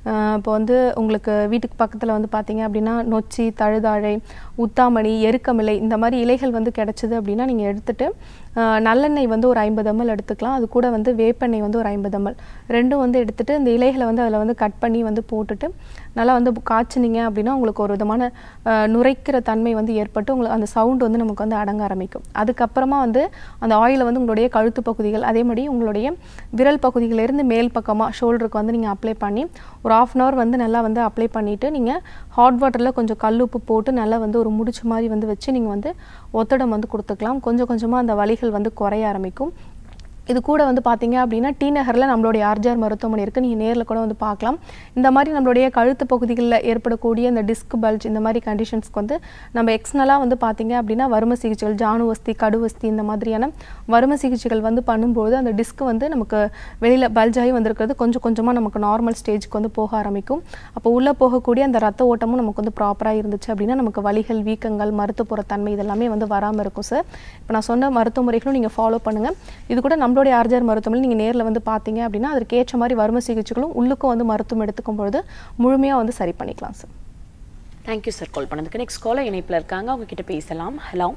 அஹ் இப்போ வந்து உங்களுக்கு வீட்டுக்கு பக்கத்தில் வந்து பார்த்தீங்க அப்படின்னா நொச்சி தழுதாழை உத்தாமணி எருக்கமிலை இந்த மாதிரி இலைகள் வந்து கிடைச்சிது அப்படின்னா நீங்கள் எடுத்துட்டு அஹ் நல்லெண்ணெய் வந்து ஒரு ஐம்பது ml எடுத்துக்கலாம் அது கூட வந்து வேப்பெண்ணெய் வந்து ஒரு ஐம்பது ml ரெண்டும் வந்து எடுத்துட்டு இந்த இலைகளை வந்து அதில் வந்து கட் பண்ணி வந்து போட்டுட்டு நல்லா வந்து காய்ச்சினீங்க அப்படின்னா உங்களுக்கு ஒரு விதமான அஹ், நுரைக்கிற தன்மை வந்து ஏற்பட்டு உங்களுக்கு அந்த சவுண்ட் வந்து நமக்கு வந்து அடங்க ஆரம்பிக்கும் அதுக்கப்புறமா வந்து அந்த ஆயிலை வந்து உங்களுடைய கழுத்து பகுதிகள் அதே மாதிரி உங்களுடைய விரல் பகுதிகளிலிருந்து மேல் பக்கமாக ஷோல்டருக்கு வந்து நீங்கள் அப்ளை பண்ணி ஒரு ஆஃப் அன் ஹவர் வந்து நல்லா வந்து அப்ளை பண்ணிவிட்டு நீங்கள் ஹாட் வாட்டரில் கொஞ்சம் கல்லுப்பு போட்டு நல்லா வந்து ஒரு முடிச்சு மாதிரி வந்து வச்சு நீங்கள் வந்து ஒத்தடம் வந்து கொடுத்துக்கலாம் கொஞ்சம் கொஞ்சமாக அந்த வலிகள் வந்து குறைய ஆரம்பிக்கும் இது கூட வந்து பார்த்தீங்க அப்படின்னா டி நகரில் நம்மளுடைய ஆர்ஜிஆர் மருத்துவமனை இருக்குது நீங்கள் நேரில் கூட வந்து பார்க்கலாம் இந்த மாதிரி நம்மளுடைய கழுத்து பகுதிகளில் ஏற்படக்கூடிய இந்த டிஸ்க் பல்ஜ் இந்த மாதிரி கண்டிஷன்ஸ்க்கு வந்து நம்ம எக்ஸ்னலாக வந்து பார்த்தீங்க அப்படின்னா வரும சிகிச்சைகள் ஜானுவஸ்தி கடுவஸ்தி இந்த மாதிரியான வரும சிகிச்சைகள் வந்து பண்ணும்போது அந்த டிஸ்க் வந்து நமக்கு வெளியில் பல்ஜ் ஆகி வந்திருக்கிறது கொஞ்சம் கொஞ்சமாக நமக்கு நார்மல் ஸ்டேஜ்க்கு வந்து போக ஆரம்பிக்கும் அப்போ உள்ளே போகக்கூடிய அந்த ரத்த ஓட்டமும் நமக்கு வந்து ப்ராப்பராக இருந்துச்சு அப்படின்னா நமக்கு வலிகள் வீக்கங்கள் மருத்துவப்புற தன்மை இதெல்லாமே வந்து வராமல் இருக்கும் சார் இப்போ நான் சொன்ன மருத்துவ முறைகளும் நீங்கள் ஃபாலோ பண்ணுங்கள் இது கூட நம்மளுடைய ஆர்ஜிஆர் மருத்துவமனை நீங்கள் நேரில் வந்து பார்த்தீங்க அப்படின்னா அதற்கு ஏற்ற மாதிரி வரும சிகிச்சைகளும் உள்ளுக்கும் வந்து மருத்துவம் எடுத்துக்கும் பொழுது முழுமையாக வந்து சரி பண்ணிக்கலாம் சார் தேங்க்யூ சார் கால் பண்ணதுக்கு நெக்ஸ்ட் காலர் இணைப்பில் இருக்காங்க அவங்க கிட்ட பேசலாம் ஹலோ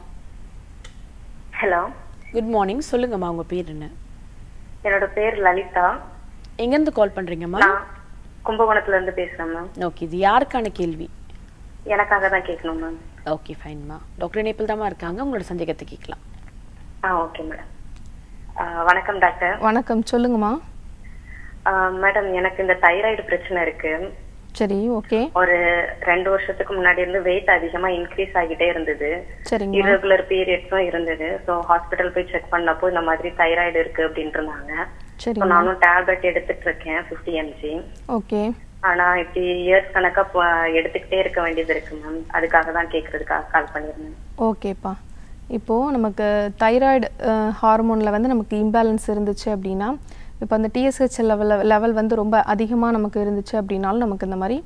ஹலோ குட் மார்னிங் சொல்லுங்கம்மா உங்க பேர் என்ன என்னோட பேர் லலிதா எங்கேருந்து கால் பண்றீங்கம்மா நான் கும்பகோணத்துல இருந்து பேசுறேன் மேம் ஓகே இது யாருக்கான கேள்வி எனக்காக தான் கேட்கணும் மேம் ஓகே ஃபைன்மா டாக்டர் இணைப்பில் தாம்மா இருக்காங்க உங்களோட சந்தேகத்தை கேட்கலாம் ஆ ஓகே மேடம் வணக்கம் டாக்டர் வணக்கம் சொல்லுங்கம்மா மேடம் எனக்கு இந்த தைராய்டு பிரச்சனை இருக்கு சரி ஓகே ஒரு ரெண்டு வருஷத்துக்கு முன்னாடி இருந்து வெயிட் அதிகமா இன்க்ரீஸ் ஆகிட்டே இருந்தது சரிங்கம்மா irregular பீரியட்ஸும் இருந்தது ஸோ ஹாஸ்பிட்டல் போய் செக் பண்ணப்போ இந்த மாதிரி தைராய்டு இருக்கு அப்படின்ட்டு இருந்தாங்க ஸோ சரிங்கம்மா நானும் டேப்லெட் எடுத்துட்டு இருக்கேன் ஃபிஃப்டி எம்ஜி ஓகே ஆனா இப்படி இயர்ஸ் கணக்கா போ- எடுத்துக்கிட்டே இருக்க வேண்டியது இருக்கு மேம் அதுக்காக தான் கேக்குறதுக்காக கால் பண்ணிருந்தேன் ஓகேப்பா இப்போது நமக்கு தைராய்டு ஹார்மோனில் வந்து நமக்கு இம்பேலன்ஸ் இருந்துச்சு அப்படின்னா இப்போ அந்த டிஎஸ்ஹெச் லெவல் லெவல் வந்து ரொம்ப அதிகமாக நமக்கு இருந்துச்சு அப்படின்னாலும் நமக்கு இந்த மாதிரி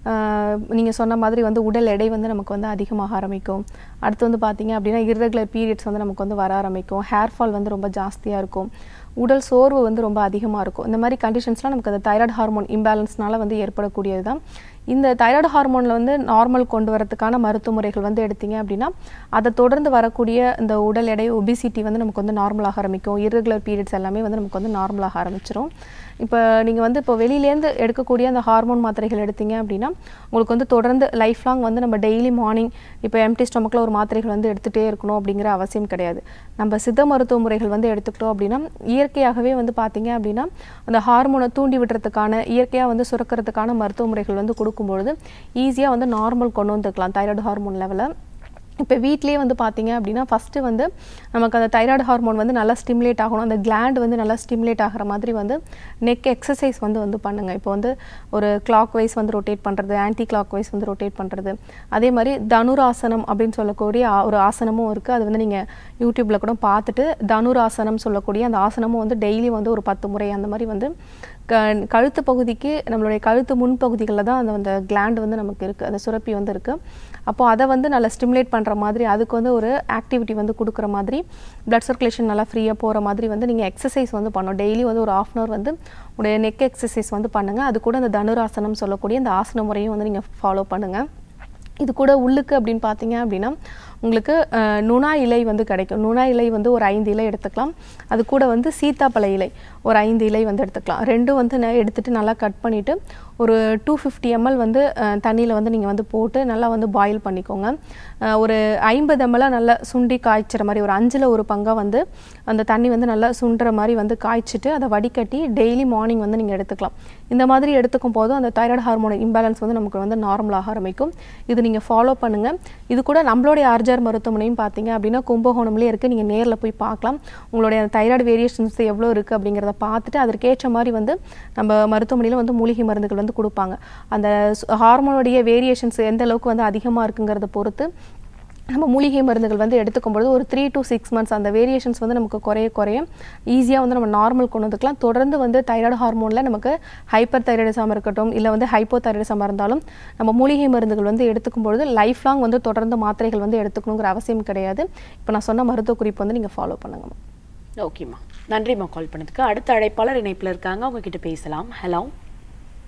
நீங்கள் சொன்ன மாதிரி வந்து உடல் எடை வந்து நமக்கு வந்து அதிகமாக ஆரம்பிக்கும் அடுத்து வந்து பார்த்தீங்க அப்படின்னா irregular பீரியட்ஸ் வந்து நமக்கு வந்து வர ஆரம்பிக்கும் ஹேர் ஃபால் வந்து ரொம்ப ஜாஸ்தியாக இருக்கும் உடல் சோர்வு வந்து ரொம்ப அதிகமாக இருக்கும் இந்த மாதிரி கண்டிஷன்ஸ்லாம் நமக்கு அந்த தைராய்டு ஹார்மோன் இம்பேலன்ஸ்னால வந்து ஏற்படக்கூடியது தான் இந்த தைராய்டு ஹார்மோனில் வந்து நார்மல் கொண்டு வரதுக்கான மருத்துவ முறைகள் வந்து எடுத்தீங்க அப்படின்னா அதை தொடர்ந்து வரக்கூடிய இந்த உடல் எடை ஒபிசிட்டி வந்து நமக்கு வந்து நார்மலாக ஆரம்பிக்கும் irregular பீரியட்ஸ் எல்லாமே வந்து நமக்கு வந்து நார்மலாக ஆரம்பிச்சிரும் இப்போ நீங்கள் வந்து இப்போ வெளியிலேருந்து எடுக்கக்கூடிய அந்த ஹார்மோன் மாத்திரைகள் எடுத்தீங்க அப்படின்னா உங்களுக்கு வந்து தொடர்ந்து லைஃப் லாங் வந்து நம்ம டெய்லி மார்னிங் இப்போ எம்டி ஸ்டொமக்கில் ஒரு மாத்திரைகள் வந்து எடுத்துகிட்டே இருக்கணும் அப்படிங்கிற அவசியம் கிடையாது நம்ம சித்த மருத்துவ முறைகள் வந்து எடுத்துக்கிட்டோம் அப்படின்னா இயற்கையாகவே வந்து பார்த்தீங்க அப்படின்னா அந்த ஹார்மோனை தூண்டி விடுறதுக்கான இயற்கையாக வந்து சுரக்கிறதுக்கான மருத்துவ முறைகள் வந்து கொடுக்கும்பொழுது ஈஸியாக வந்து நார்மல் கொண்டு வந்துக்கலாம் தைராய்டு ஹார்மோன் லெவலில் இப்போ வீட்லேயே வந்து பார்த்தீங்க அப்படின்னா ஃபஸ்ட்டு வந்து நமக்கு அந்த தைராய்டு ஹார்மோன் வந்து நல்லா ஸ்டிமுலேட் ஆகணும் அந்த கிளாண்ட் வந்து நல்லா ஸ்டிமுலேட் ஆகிற மாதிரி வந்து நெக் எக்ஸசைஸ் வந்து வந்து பண்ணுங்கள் இப்போ வந்து ஒரு கிளாக் வைஸ் வந்து ரொட்டேட் பண்ணுறது ஆன்டி கிளாக் வைஸ் வந்து ரொட்டேட் பண்ணுறது அதே மாதிரி தனுராசனம் அப்படின்னு சொல்லக்கூடிய ஆ- ஒரு ஆசனமும் இருக்குது அது வந்து நீங்கள் யூடியூப்பில் கூட பார்த்துட்டு தனுராசனம் சொல்லக்கூடிய அந்த ஆசனமும் வந்து டெய்லி வந்து ஒரு பத்து முறை அந்த மாதிரி வந்து க கழுத்து பகுதிக்கு நம்மளுடைய கழுத்து முன் பகுதிகளில் தான் அந்த அந்த கிளாண்ட் வந்து நமக்கு இருக்குது அந்த சுரப்பி வந்து இருக்குது அப்போ அதை வந்து நல்லா ஸ்டிமுலேட் பண்ணுற மாதிரி அதுக்கு வந்து ஒரு ஆக்டிவிட்டி வந்து கொடுக்குற மாதிரி blood சர்க்குலேஷன் நல்லா ஃப்ரீயாக போகிற மாதிரி வந்து நீங்கள் எக்ஸசைஸ் வந்து பண்ணணும் டெய்லி வந்து ஒரு ஆஃப் அன் ஹவர் வந்து உடைய நெக் எக்ஸசைஸ் வந்து பண்ணுங்கள் அது கூட அந்த தனுராசனம் சொல்லக்கூடிய அந்த ஆசன முறையும் வந்து நீங்கள் ஃபாலோ பண்ணுங்கள் இது கூட உள்ளுக்கு அப்படின்னு பார்த்தீங்க அப்படின்னா உங்களுக்கு அஹ், நுணா இலை வந்து கிடைக்கும் நுணா இலை வந்து ஒரு ஐந்து இலை எடுத்துக்கலாம் அது கூட வந்து சீத்தாப்பழ இலை ஒரு ஐந்து இலை வந்து எடுத்துக்கலாம் ரெண்டும் வந்து ந- எடுத்துட்டு நல்லா கட் பண்ணிவிட்டு ஒரு டூ ஃபிஃப்டி எம்எல் வந்து தண்ணியில் வந்து நீங்கள் வந்து போட்டு நல்லா வந்து பாயில் பண்ணிக்கோங்க அஹ், ஒரு ஐம்பது எம்எல்லாக நல்லா சுண்டி காய்ச்சுற மாதிரி ஒரு அஞ்சில் ஒரு பங்காக வந்து அந்த தண்ணி வந்து நல்லா சுண்டுற மாதிரி வந்து காய்ச்சிட்டு அதை வடிகட்டி டெய்லி மார்னிங் வந்து நீங்கள் எடுத்துக்கலாம் இந்த மாதிரி எடுத்துக்கும் போதும் அந்த தைராய்டு ஹார்மோன் இம்பேலன்ஸ் வந்து நமக்கு வந்து நார்மலாக ஆரம்பிக்கும் இது நீங்கள் ஃபாலோ பண்ணுங்கள் இது கூட நம்மளுடைய ஆர்ஜார் மருத்துவமனையும் பார்த்தீங்க அப்படின்னா கும்பகோணம்லேயே இருக்குது நீங்கள் நேரில் போய் பார்க்கலாம் உங்களுடைய தைராய்டு வேரியேஷன்ஸ் எவ்வளோ இருக்குது அப்படிங்கிறத பார்த்துட்டு அதற்கேற்ற மாதிரி வந்து நம்ம மருத்துவமனையில் வந்து மூலிகை மருந்துகள் வந்து கொடுப்பாங்க அந்த ஹார்மோனுடைய வேரியேஷன்ஸ் எந்த அளவுக்கு வந்து அதிகமாக இருக்குங்கிறத பொறுத்து நம்ம மூலிகை மருந்துகள் வந்து எடுத்துக்கும் பொழுது ஒரு த்ரீ to சிக்ஸ் மந்த்ஸ் அந்த வேரியேஷன்ஸ் வந்து நமக்கு குறைய குறைய ஈஸியாக வந்து நம்ம நார்மல் கொண்டு வந்துக்கலாம் தொடர்ந்து வந்து தைராய்டு ஹார்மோனில் நமக்கு ஹைப்பர் தைராய்டிசமாக இருக்கட்டும் இல்லை வந்து ஹைப்போ தைராய்டிசமாக இருந்தாலும் நம்ம மூலிகை மருந்துகள் வந்து எடுத்துக்கும் பொழுது லைஃப் லாங் வந்து தொடர்ந்து மாத்திரைகள் வந்து எடுத்துக்கணுங்கிற அவசியம் கிடையாது இப்போ நான் சொன்ன மருத்துவ குறிப்பு வந்து நீங்கள் ஃபாலோ பண்ணுங்கம்மா ஓகேம்மா நன்றிம்மா கால் பண்ணதுக்கு அடுத்த அழைப்பாளர் இணைப்பில் இருக்காங்க அவங்க கிட்ட பேசலாம் ஹலோ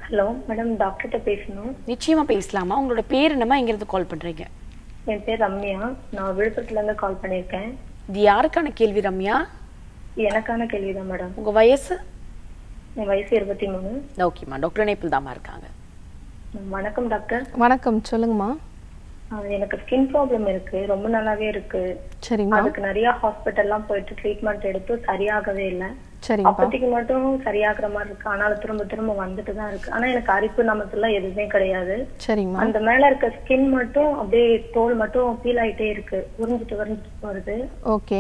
ஹலோ மேடம் டாக்டர்கிட்ட பேசணும் நிச்சயமா பேசலாமா உங்களோட பேர் என்னமா எங்கிருந்து கால் பண்றீங்க என் பேர் ரம்யா நான் விழுப்புரத்துல இருந்து கால் பண்ணியிருக்கேன் இது யாருக்கான கேள்வி ரம்யா எனக்கான கேள்விதான் மேடம் உங்க வயசு என் வயசு இருபத்தி மூணு ஓகேம்மா டாக்டர் இணைப்பில் தாமா இருக்காங்க வணக்கம் டாக்டர் வணக்கம் சொல்லுங்கம்மா ஆஹ் எனக்கு ஸ்கின் ப்ராப்ளம் இருக்கு ரொம்ப நாளாவே இருக்கு சரிங்கம்மா அதுக்கு நிறைய ஹாஸ்பிட்டல்லாம் போயிட்டு ட்ரீட்மெண்ட் எடுத்து சரியாகவே இல்லை சரிங்கப்பா அப்போதைக்கு மட்டும் சரியாகிற மாதிரி இருக்கு ஆனாலும் திரும்ப திரும்ப வந்துட்டு தான் இருக்கு ஆனா எனக்கு அரிப்பு நமக்குலாம் எதுவுமே கிடையாது சரிங்கம்மா அந்த மேல இருக்க ஸ்கின் மட்டும் அப்படியே தோல் மட்டும் பீல் ஆயிட்டே இருக்கு உறிஞ்சிட்டு உறிஞ்சிட்டு வருது ஓகே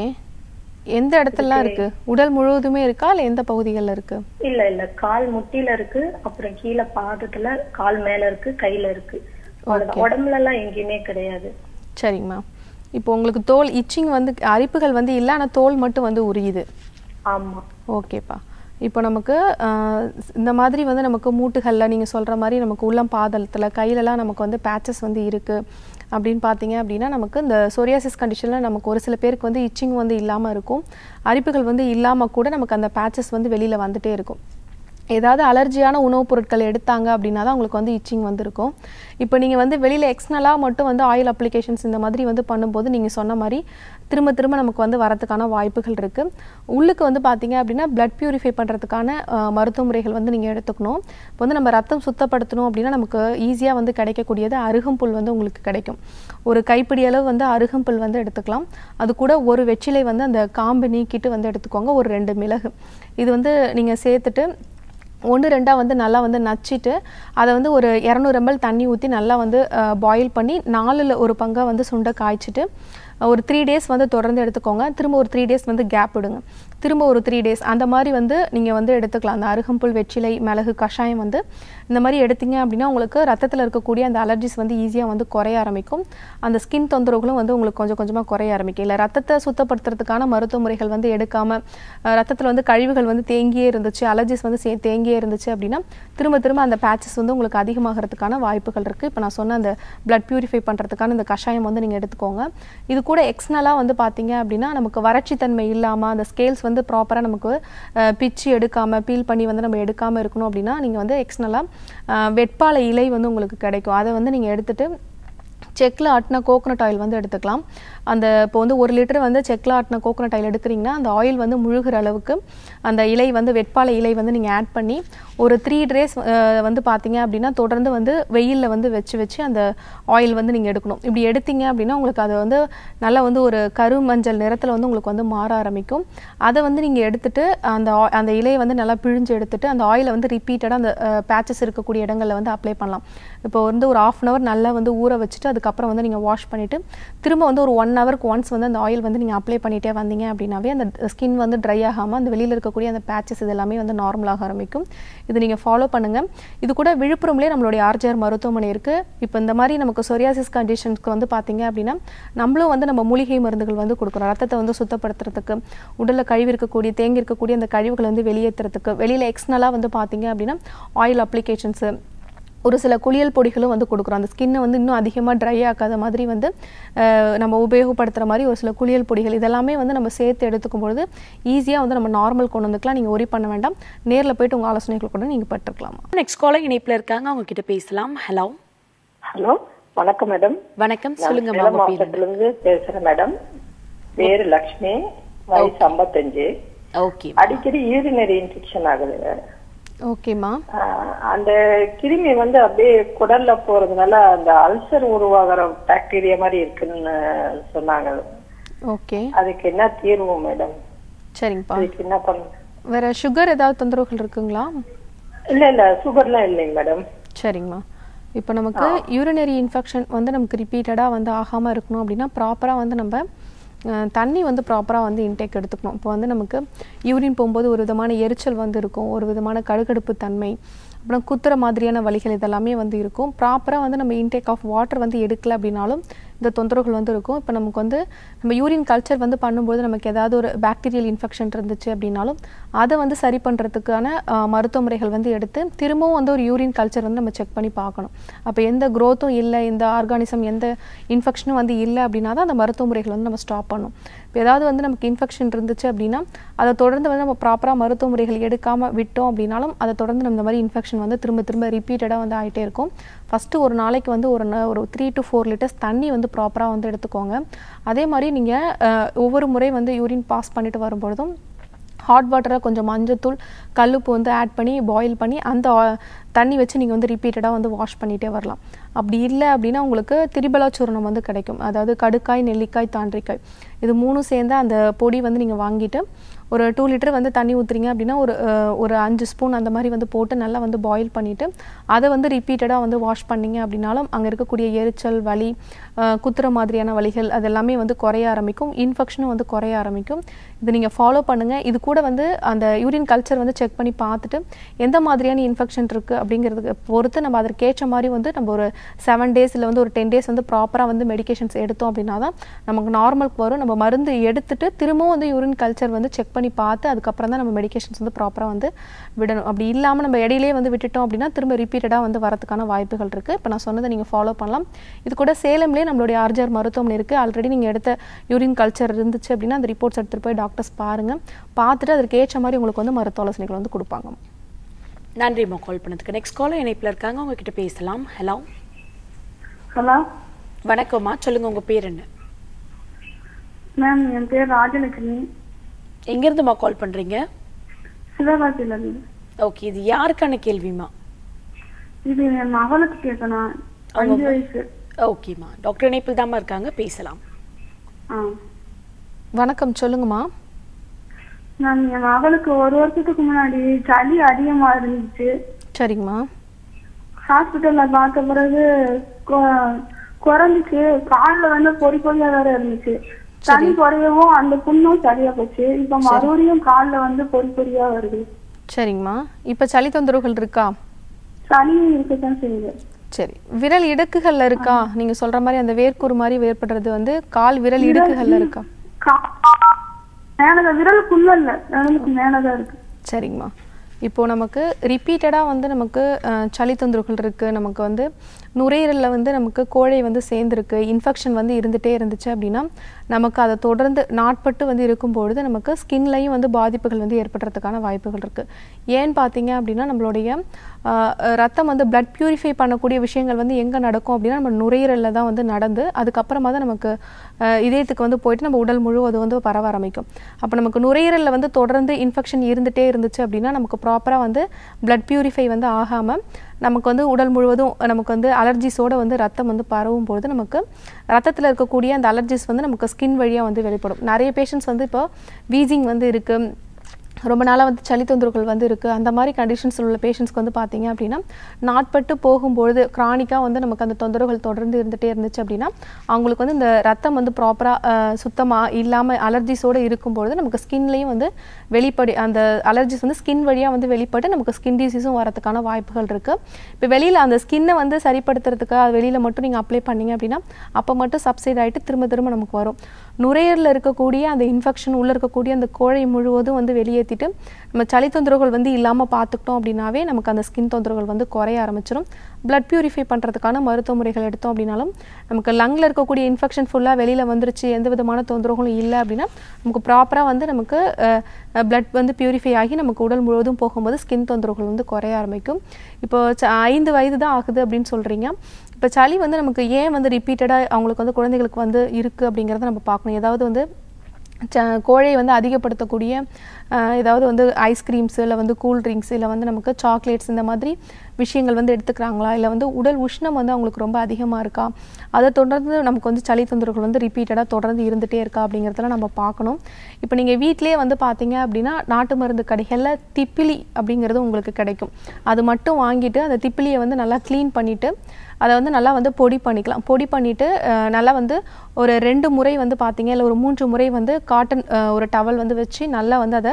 எந்த இடத்துலலாம் இருக்கு உடல் முழுவதுமே இருக்கா இல்லை எந்த பகுதிகளில் இருக்கு இல்ல இல்ல கால் முட்டில இருக்கு அப்புறம் கீழே பாதத்துல கால் மேல இருக்கு கையில இருக்கு அவ்வளவுதான். உடம்புல எல்லாம் எங்கேயுமே கிடையாது சரிங்கம்மா இப்போ உங்களுக்கு தோல் இச்சிங் வந்து அரிப்புகள் வந்து இல்லை ஆனால் தோல் மட்டும் வந்து உரியுது ஆமா ஓகேப்பா இப்போ நமக்கு ஆஹ், இந்த மாதிரி வந்து நமக்கு மூட்டுகளில் நீங்கள் சொல்கிற மாதிரி நமக்கு உள்ளம் பாதளத்தில் கையிலலாம் நமக்கு வந்து பேச்சஸ் வந்து இருக்குது அப்படின்னு பார்த்தீங்க அப்படின்னா நமக்கு இந்த சொரியாசிஸ் கண்டிஷனில் நமக்கு ஒரு சில பேருக்கு வந்து இச்சிங் வந்து இல்லாமல் இருக்கும் அரிப்புகள் வந்து இல்லாமல் கூட நமக்கு அந்த பேச்சஸ் வந்து வெளியில் வந்துட்டே இருக்கும் ஏதாவது அலர்ஜியான உணவுப் பொருட்கள் எடுத்தாங்க அப்படின்னா தான் உங்களுக்கு வந்து இச்சிங் வந்திருக்கும் இப்போ நீங்கள் வந்து வெளியில் எக்ஸ்னலாக மட்டும் வந்து ஆயில் அப்ளிகேஷன்ஸ் இந்த மாதிரி வந்து பண்ணும்போது நீங்கள் சொன்ன மாதிரி திரும்ப திரும்ப நமக்கு வந்து வரதுக்கான வாய்ப்புகள் இருக்குது உள்ளுக்கு வந்து பார்த்தீங்க அப்படின்னா பிளட் பியூரிஃபை பண்ணுறதுக்கான மருத்துவ முறைகள் வந்து நீங்கள் எடுத்துக்கணும் இப்போ வந்து நம்ம ரத்தம் சுத்தப்படுத்தணும் அப்படின்னா நமக்கு ஈஸியாக வந்து கிடைக்கக்கூடியது அருகம்புல் வந்து உங்களுக்கு கிடைக்கும் ஒரு கைப்பிடி அளவு வந்து அருகம்புல் வந்து எடுத்துக்கலாம் அது கூட ஒரு வெற்றிலை வந்து அந்த காம்பு நீக்கிட்டு வந்து எடுத்துக்கோங்க ஒரு ரெண்டு மிளகு இது வந்து நீங்கள் சேர்த்துட்டு ஒன்று ரெண்டாக வந்து நல்லா வந்து நச்சிட்டு அதை வந்து ஒரு இரநூறு ml தண்ணி ஊற்றி நல்லா வந்து பாயில் பண்ணி நாலில் ஒரு பங்கை வந்து சுண்டை காய்ச்சிட்டு ஒரு த்ரீ டேஸ் வந்து தொடர்ந்து எடுத்துக்கோங்க திரும்ப ஒரு த்ரீ டேஸ் வந்து கேப் விடுங்க திரும்ப ஒரு த்ரீ டேஸ் அந்த மாதிரி வந்து நீங்கள் வந்து எடுத்துக்கலாம் அந்த அருகம்புல் வெற்றிலை மிளகு கஷாயம் வந்து இந்த மாதிரி எடுத்தீங்க அப்படின்னா உங்களுக்கு ரத்தத்தில் இருக்கக்கூடிய அந்த அலர்ஜிஸ் வந்து ஈஸியாக வந்து குறைய ஆரம்பிக்கும் அந்த ஸ்கின் தொந்தரவுகளும் வந்து உங்களுக்கு கொஞ்சம் கொஞ்சமாக குறைய ஆரம்பிக்கும் இல்லை ரத்தத்தை சுத்தப்படுத்துறதுக்கான மருத்துவ முறைகள் வந்து எடுக்காமல் ரத்தத்தில் வந்து கழிவுகள் வந்து தேங்கியே இருந்துச்சு அலர்ஜிஸ் வந்து சே தேங்கியே இருந்துச்சு அப்படின்னா திரும்ப திரும்ப அந்த பேச்சஸ் வந்து உங்களுக்கு அதிகமாகிறதுக்கான வாய்ப்புகள் இருக்குது இப்போ நான் சொன்ன அந்த பிளட் பியூரிஃபை பண்ணுறதுக்கான இந்த கஷாயம் வந்து நீங்கள் எடுத்துக்கோங்க இது கூட எக்ஸ்னலாக வந்து பார்த்தீங்க அப்படின்னா நமக்கு வறட்சி தன்மை இல்லாமல் அந்த ஸ்கேல்ஸ் வந்து ப்ராப்பராக நமக்கு அஹ், பிச்சு எடுக்காமல் பீல் பண்ணி வந்து நம்ம எடுக்காமல் இருக்கணும் அப்படின்னா நீங்கள் வந்து எக்ஸ்னலாக வெட்பாலை இலை வந்து உங்களுக்கு கிடைக்கும் அதை வந்து நீங்கள் எடுத்துட்டு செக்கில் ஆட்டின கோகனட் ஆயில் வந்து எடுத்துக்கலாம் அந்த இப்போ வந்து ஒரு லிட்டர் வந்து செக்கில் ஆட்டின கோகனட் ஆயில் எடுக்கிறீங்கன்னா அந்த ஆயில் வந்து முழுகிற அளவுக்கு அந்த இலை வந்து வெட்பாலை இலை வந்து நீங்கள் ஆட் பண்ணி ஒரு த்ரீ டேஸ் வந்து பார்த்தீங்க அப்படின்னா தொடர்ந்து வந்து வெயிலில் வந்து வச்சு வச்சு அந்த ஆயில் வந்து நீங்கள் எடுக்கணும் இப்படி எடுத்தீங்க அப்படின்னா உங்களுக்கு அது வந்து நல்லா வந்து ஒரு கரு மஞ்சள் நிறத்தில் வந்து உங்களுக்கு வந்து மாற ஆரம்பிக்கும் அதை வந்து நீங்கள் எடுத்துட்டு அந்த ஆ- அந்த இலையை வந்து நல்லா பிழிஞ்சு எடுத்துட்டு அந்த ஆயிலை வந்து ரிப்பீட்டடாக அந்த பேச்சஸ் இருக்கக்கூடிய இடங்களில் வந்து அப்ளை பண்ணலாம் இப்போ வந்து ஒரு ஆஃப் அன் ஹவர் நல்லா வந்து ஊற வச்சுட்டு அதுக்கப்புறம் வந்து நீங்கள் வாஷ் பண்ணிவிட்டு திரும்ப வந்து ஒரு ஒன் ஹவருக்கு ஒன்ஸ் வந்து அந்த ஆயில் வந்து நீங்கள் அப்ளை பண்ணிகிட்டே வந்தீங்க அப்படின்னாவே அந்த ஸ்கின் வந்து ட்ரை ஆகாமல் அந்த வெளியில் இருக்கக்கூடிய அந்த பேச்சஸ் இது எல்லாமே வந்து நார்மலாக ஆரம்பிக்கும் இது நீங்கள் ஃபாலோ பண்ணுங்கள் இது கூட விழுப்புரம்லேயே நம்மளுடைய ஆர்ஜிஆர் மருத்துவமனை இருக்குது இப்போ இந்த மாதிரி நமக்கு சொரியாசிஸ் கண்டிஷன்ஸ்க்கு வந்து பார்த்தீங்க அப்படின்னா நம்மளும் வந்து நம்ம மூலிகை மருந்துகள் வந்து கொடுக்குறோம் ரத்தத்தை வந்து சுத்தப்படுத்துறதுக்கு உடலில் கழிவு இருக்கக்கூடிய தேங்கி இருக்கக்கூடிய அந்த கழிவுகளை வந்து வெளியேற்றுறதுக்கு வெளியில் எக்ஸ்னலாக வந்து பார்த்தீங்க அப்படின்னா ஆயில் அப்ளிகேஷன்ஸு ஒரு சில குளியல் பொடிகளும் வந்து கொடுக்குறோம் அந்த ஸ்கின்னை வந்து இன்னும் அதிகமாக ட்ரை ஆக்காத மாதிரி வந்து அஹ், நம்ம உபயோகப்படுத்துகிற மாதிரி ஒரு சில குளியல் பொடிகள் இதெல்லாமே வந்து நம்ம சேர்த்து எடுத்துக்கும் பொழுது ஈஸியாக வந்து நம்ம நார்மல் கொண்டு வந்துக்கலாம் நீங்கள் ஒரி பண்ண வேண்டாம் நேரில் போயிட்டு உங்கள் ஆலோசனைகள் கூட நீங்கள் பட்டுருக்கலாம் நெக்ஸ்ட் காலர் இணைப்புல இருக்காங்க அவங்க கிட்ட பேசலாம் ஹலோ ஹலோ வணக்கம் மேடம் வணக்கம் நான் சொல்லுங்க சேலம் உங்க பேர் என்ன? மாவட்டத்துல இருந்து பேசுறேன் மேடம் பேரு லக்ஷ்மி வயசு ஐம்பத்தஞ்சு ஓகே அடிக்கடி யூரினரி இன்ஃபெக்ஷன் ஆகுதுங்க ஓகேம்மா ஆஹ் அந்த கிருமி வந்து அப்படியே குடல்ல போறதுனால அந்த அல்சர் உருவாகிற பாக்டீரியா மாதிரி இருக்குன்னு சொன்னாங்க ஓகே அதுக்கு என்ன தீர்வு மேடம் சரிங்கப்பா அதுக்கு என்ன பண்ண வேற சுகர் ஏதாவது தொந்தரவுகள் இருக்குங்களா இல்ல இல்ல சுகர்லாம் இல்லைங்க மேடம் சரிங்கம்மா இப்போ நமக்கு யூரினரி இன்ஃபெக்ஷன் வந்து நமக்கு ரிப்பீட்டடாக வந்து ஆகாமல் இருக்கணும் அப்படின்னா ப்ராப்பராக வந்து நம்ம அஹ், தண்ணி வந்து ப்ராப்பராக வந்து இன்டேக் எடுத்துக்கணும் இப்போ வந்து நமக்கு யூரின் போகும்போது ஒரு விதமான எரிச்சல் வந்து இருக்கும் ஒரு விதமான கடுகடுப்பு தன்மை அப்புறம் குத்துற மாதிரியான வலிகள் இதெல்லாமே வந்து இருக்கும் ப்ராப்பராக வந்து நம்ம இன்டேக் ஆஃப் வாட்டர் வந்து எடுக்கல அப்படின்னாலும் இந்த தொந்தரவுகள் வந்து இருக்கும் இப்போ நமக்கு வந்து நம்ம யூரின் கல்ச்சர் வந்து பண்ணும்போது நமக்கு ஏதாவது ஒரு பாக்டீரியல் இன்ஃபெக்ஷன் இருந்துச்சு அப்படின்னாலும் அதை வந்து சரி பண்ணுறதுக்கான மருத்துவ முறைகள் வந்து எடுத்து திரும்பவும் வந்து ஒரு யூரின் கல்ச்சர் வந்து நம்ம செக் பண்ணி பார்க்கணும் அப்போ எந்த க்ரோத்தும் இல்லை இந்த ஆர்கானிசம் எந்த இன்ஃபெக்ஷனும் வந்து இல்லை அப்படின்னா தான் அந்த மருத்துவ முறைகள் வந்து நம்ம ஸ்டாப் பண்ணணும் இப்போ ஏதாவது வந்து நமக்கு இன்ஃபெக்ஷன் இருந்துச்சு அப்படின்னா அதை தொடர்ந்து வந்து நம்ம ப்ராப்பராக மருத்துவ முறைகள் எடுக்காமல் விட்டோம் அப்படின்னாலும் அதை தொடர்ந்து நம்ம இந்த மாதிரி இன்ஃபெக்ஷன் வந்து திரும்ப திரும்ப ரிப்பீட்டடாக வந்து ஆகிட்டே இருக்கும் ஃபஸ்ட்டு ஒரு நாளைக்கு வந்து ஒரு ந- ஒரு த்ரீ டு ஃபோர் லிட்டர்ஸ் தண்ணி வந்து ப்ராப்பராக வந்து எடுத்துக்கோங்க அதே மாதிரி நீங்கள் ஒவ்வொரு முறை வந்து யூரின் பாஸ் பண்ணிட்டு வரும்பொழுதும் ஹாட் வாட்டரில் கொஞ்சம் மஞ்சத்தூள் கல்லுப்பு வந்து ஆட் பண்ணி பாயில் பண்ணி அந்த ஆ- தண்ணி வச்சு நீங்கள் வந்து ரிப்பீட்டடாக வந்து வாஷ் பண்ணிகிட்டே வரலாம் அப்படி இல்லை அப்படின்னா உங்களுக்கு திரிபலா சூர்ணம் வந்து கிடைக்கும் அதாவது கடுக்காய் நெல்லிக்காய் தாண்டிக்காய் இது மூணும் சேர்ந்து அந்த பொடி வந்து நீங்கள் வாங்கிட்டு ஒரு டூ லிட்டர் வந்து தண்ணி ஊற்றுறீங்க அப்படின்னா ஒரு அஹ், ஒரு அஞ்சு ஸ்பூன் அந்த மாதிரி வந்து போட்டு நல்லா வந்து பாயில் பண்ணிவிட்டு அதை வந்து ரிப்பீட்டடாக வந்து வாஷ் பண்ணீங்க அப்படின்னாலும் அங்கே இருக்கக்கூடிய எரிச்சல் வலி அஹ், குத்துற மாதிரியான வலிகள் அது எல்லாமே வந்து குறைய ஆரம்பிக்கும் இன்ஃபெக்ஷனும் வந்து குறைய ஆரம்பிக்கும் இது நீங்கள் ஃபாலோ பண்ணுங்கள் இது கூட வந்து அந்த யூரின் கல்ச்சர் வந்து செக் பண்ணி பார்த்துட்டு எந்த மாதிரியான இன்ஃபெக்ஷன் இருக்குது அப்படிங்கிறதுக்கு பொறுத்து நம்ம அதற்கேற்ற மாதிரி வந்து நம்ம ஒரு செவன் டேஸ் இல்லை வந்து ஒரு டென் டேஸ் வந்து ப்ராப்பராக வந்து மெடிகேஷன்ஸ் எடுத்தோம் அப்படின்னா தான் நமக்கு நார்மலுக்கு வரும் நம்ம மருந்து எடுத்துட்டு திரும்பவும் வந்து யூரின் கல்ச்சர் வந்து செக் பண்ணி பார்த்து அதுக்கப்புறம் தான் நம்ம மெடிகேஷன்ஸ் வந்து ப்ராப்பராக வந்து விடணும் அப்படி இல்லாமல் நம்ம இடையிலேயே வந்து விட்டுட்டோம் அப்படின்னா திரும்ப ரிப்பீட்டடாக வந்து வரதுக்கான வாய்ப்புகள் இருக்குது இப்போ நான் சொன்னதை நீங்கள் ஃபாலோ பண்ணலாம் இது கூட சேலம்லேயே நம்மளுடைய ஆர்ஜர் மருத்துவமனை இருக்குது ஆல்ரெடி நீங்கள் எடுத்த யூரின் கல்ச்சர் இருந்துச்சு அப்படின்னா அந்த ரிப்போர்ட்ஸ் எடுத்துகிட்டு போய் டாக்டர்ஸ் பாருங்கள் பார்த்துட்டு அதற்கு ஏற்ற மாதிரி உங்களுக்கு வந்து மருத்துவ ஆலோசனைகள் வந்து கொடுப்பாங்க நன்றிம்மா கால் பண்ணதுக்கு நெக்ஸ்ட் காலர் இணைப்பில் இருக்காங்க உங்ககிட்ட பேசலாம் ஹலோ ஹலோ வணக்கம்மா சொல்லுங்க உங்க பேர் என்ன மேம் என் பேர் ராஜலட்சுமி எங்கேருந்துமா கால் பண்றீங்க சிவகாசியில இருந்து ஓகே இது யாருக்கான கேள்விமா இது என் மகளுக்கு கேட்கணும் அஞ்சு வயசு ஓகேம்மா டாக்டர் இணைப்பில் தாம்மா இருக்காங்க பேசலாம் ஆ வணக்கம் சொல்லுங்கம்மா மேம் என் மகளுக்கு ஒரு வருஷத்துக்கு முன்னாடி சளி அதிகமா இருந்துச்சு சரிங்கம்மா ஹாஸ்பிட்டல்ல பார்த்த பிறகு கொ- குறைஞ்சிச்சு கால்ல வந்து பொறி பொறியா வேற இருந்துச்சு சளி குறையவும் அந்த புண்ணும் சரியா போச்சு இப்ப மறுபடியும் கால்ல வந்து பொறி பொறியா வருது சரிங்கம்மா இப்போ சளி தொந்தரவுகள் இருக்கா சளி இருக்கதான் செய்யுது சரி விரல் இடுக்குகள்ல இருக்கா நீங்க சொல்ற மாதிரி அந்த வேர்க்கூறு மாதிரி ஏற்படுறது வந்து கால் விரல் இடுக்குகள்ல இருக்கா கா- மேலதான் விரலுக்குள்ள இல்ல விரலுக்கு மேலதான் இருக்கு சரிங்கம்மா இப்போ நமக்கு ரிப்பீட்டடாக வந்து நமக்கு அஹ், சளி தொந்தரவுகள் இருக்குது நமக்கு வந்து நுரையீரலில் வந்து நமக்கு கோழை வந்து சேர்ந்துருக்கு இன்ஃபெக்ஷன் வந்து இருந்துகிட்டே இருந்துச்சு அப்படின்னா நமக்கு அதை தொடர்ந்து நாட்பட்டு வந்து இருக்கும்பொழுது நமக்கு ஸ்கின்லையும் வந்து பாதிப்புகள் வந்து ஏற்படுறதுக்கான வாய்ப்புகள் இருக்குது ஏன்னு பார்த்தீங்க அப்படின்னா நம்மளுடைய அஹ், ரத்தம் வந்து blood பியூரிஃபை பண்ணக்கூடிய விஷயங்கள் வந்து எங்கே நடக்கும் அப்படின்னா நம்ம நுரையீரலில் தான் வந்து நடந்து அதுக்கப்புறமா தான் நமக்கு அஹ், இதயத்துக்கு வந்து போயிட்டு நம்ம உடல் முழுவதும் வந்து பரவ ஆரம்பிக்கும் அப்போ நமக்கு நுரையீரலில் வந்து தொடர்ந்து இன்ஃபெக்ஷன் இருந்துகிட்டே இருந்துச்சு அப்படின்னா நமக்கு ப்ராப்பராக வந்து blood பியூரிஃபை வந்து ஆகாமல் நமக்கு வந்து உடல் முழுவதும் நமக்கு வந்து அலர்ஜிஸோட வந்து ரத்தம் வந்து பரவும் பொழுது நமக்கு ரத்தத்தில் இருக்கக்கூடிய அந்த அலர்ஜிஸ் வந்து நமக்கு ஸ்கின் வழியாக வந்து வெளிப்படும் நிறைய பேஷண்ட்ஸ் வந்து இப்போ வீசிங் வந்து இருக்குது ரொம்ப நாளாக வந்து சளி தொந்தரவுகள் வந்து இருக்குது அந்த மாதிரி கண்டிஷன்ஸ் உள்ள பேஷண்ட்ஸ்க்கு வந்து பார்த்தீங்க அப்படின்னா நாட்பட்டு போகும்பொழுது க்ரானிக்காக வந்து நமக்கு அந்த தொந்தரவுகள் தொடர்ந்து இருந்துகிட்டே இருந்துச்சு அப்படின்னா அவங்களுக்கு வந்து இந்த ரத்தம் வந்து ப்ராப்பராக சுத்தமாக இல்லாமல் அலர்ஜிஸோடு இருக்கும்பொழுது நமக்கு ஸ்கின்லேயும் வந்து வெளிப்படி அந்த அலர்ஜிஸ் வந்து ஸ்கின் வழியாக வந்து வெளிப்பட்டு நமக்கு ஸ்கின் டிசீஸும் வரதுக்கான வாய்ப்புகள் இருக்குது இப்போ வெளியில் அந்த ஸ்கின்னை வந்து சரிப்படுத்துறதுக்கு அது வெளியில் மட்டும் நீங்கள் அப்ளை பண்ணீங்க அப்படின்னா அப்போ மட்டும் சப்சைட் ஆகிட்டு திரும்ப திரும்ப நமக்கு வரும் நுரையீரலில் இருக்கக்கூடிய அந்த இன்ஃபெக்ஷன் உள்ளே இருக்கக்கூடிய அந்த கோழை முழுவதும் வந்து வெளியேற்றிட்டு நம்ம சளி தொந்தரவுகள் வந்து இல்லாமல் பார்த்துக்கிட்டோம் அப்படின்னாவே நமக்கு அந்த ஸ்கின் தொந்தரவுகள் வந்து குறைய ஆரம்பிச்சிடும் blood பியூரிஃபை பண்ணுறதுக்கான மருத்துவ முறைகள் எடுத்தோம் அப்படின்னாலும் நமக்கு லங்கில் இருக்கக்கூடிய இன்ஃபெக்ஷன் ஃபுல்லாக வெளியில் வந்துருச்சு எந்த விதமான தொந்தரவுகளும் இல்லை அப்படின்னா நமக்கு ப்ராப்பராக வந்து நமக்கு blood வந்து பியூரிஃபை ஆகி நமக்கு உடல் முழுவதும் போகும்போது ஸ்கின் தொந்தரவுகள் வந்து குறைய ஆரம்பிக்கும் இப்போ ச- ஐந்து வயது தான் ஆகுது அப்படின்னு சொல்கிறீங்க இப்போ சளி வந்து நமக்கு ஏன் வந்து ரிப்பீட்டடாக அவங்களுக்கு வந்து குழந்தைகளுக்கு வந்து இருக்குது அப்படிங்கிறத நம்ம பார்க்கணும் ஏதாவது வந்து ச- கோழையை வந்து அதிகப்படுத்தக்கூடிய அஹ், ஏதாவது வந்து ஐஸ்கிரீம்ஸ் இல்லை வந்து கூல் ட்ரிங்க்ஸ் இல்லை வந்து நமக்கு சாக்லேட்ஸ் இந்த மாதிரி விஷயங்கள் வந்து எடுத்துக்கிறாங்களா இல்லை வந்து உடல் உஷ்ணம் வந்து அவங்களுக்கு ரொம்ப அதிகமாக இருக்கா அதை தொடர்ந்து நமக்கு வந்து சளி தொந்தரவுகள் வந்து ரிப்பீட்டடாக தொடர்ந்து இருந்துகிட்டே இருக்கா அப்படிங்கிறதெல்லாம் நம்ம பார்க்கணும் இப்போ நீங்கள் வீட்டிலேயே வந்து பார்த்தீங்க அப்படின்னா நாட்டு மருந்து கடைகளில் திப்பிலி அப்படிங்கிறது உங்களுக்கு கிடைக்கும் அது மட்டும் வாங்கிட்டு அந்த திப்பிலியை வந்து நல்லா க்ளீன் பண்ணிவிட்டு அதை வந்து நல்லா வந்து பொடி பண்ணிக்கலாம் பொடி பண்ணிவிட்டு நல்லா வந்து ஒரு ரெண்டு முறை வந்து பார்த்தீங்க இல்லை ஒரு மூன்று முறை வந்து காட்டன் ஒரு டவல் வந்து வச்சு நல்லா வந்து அதை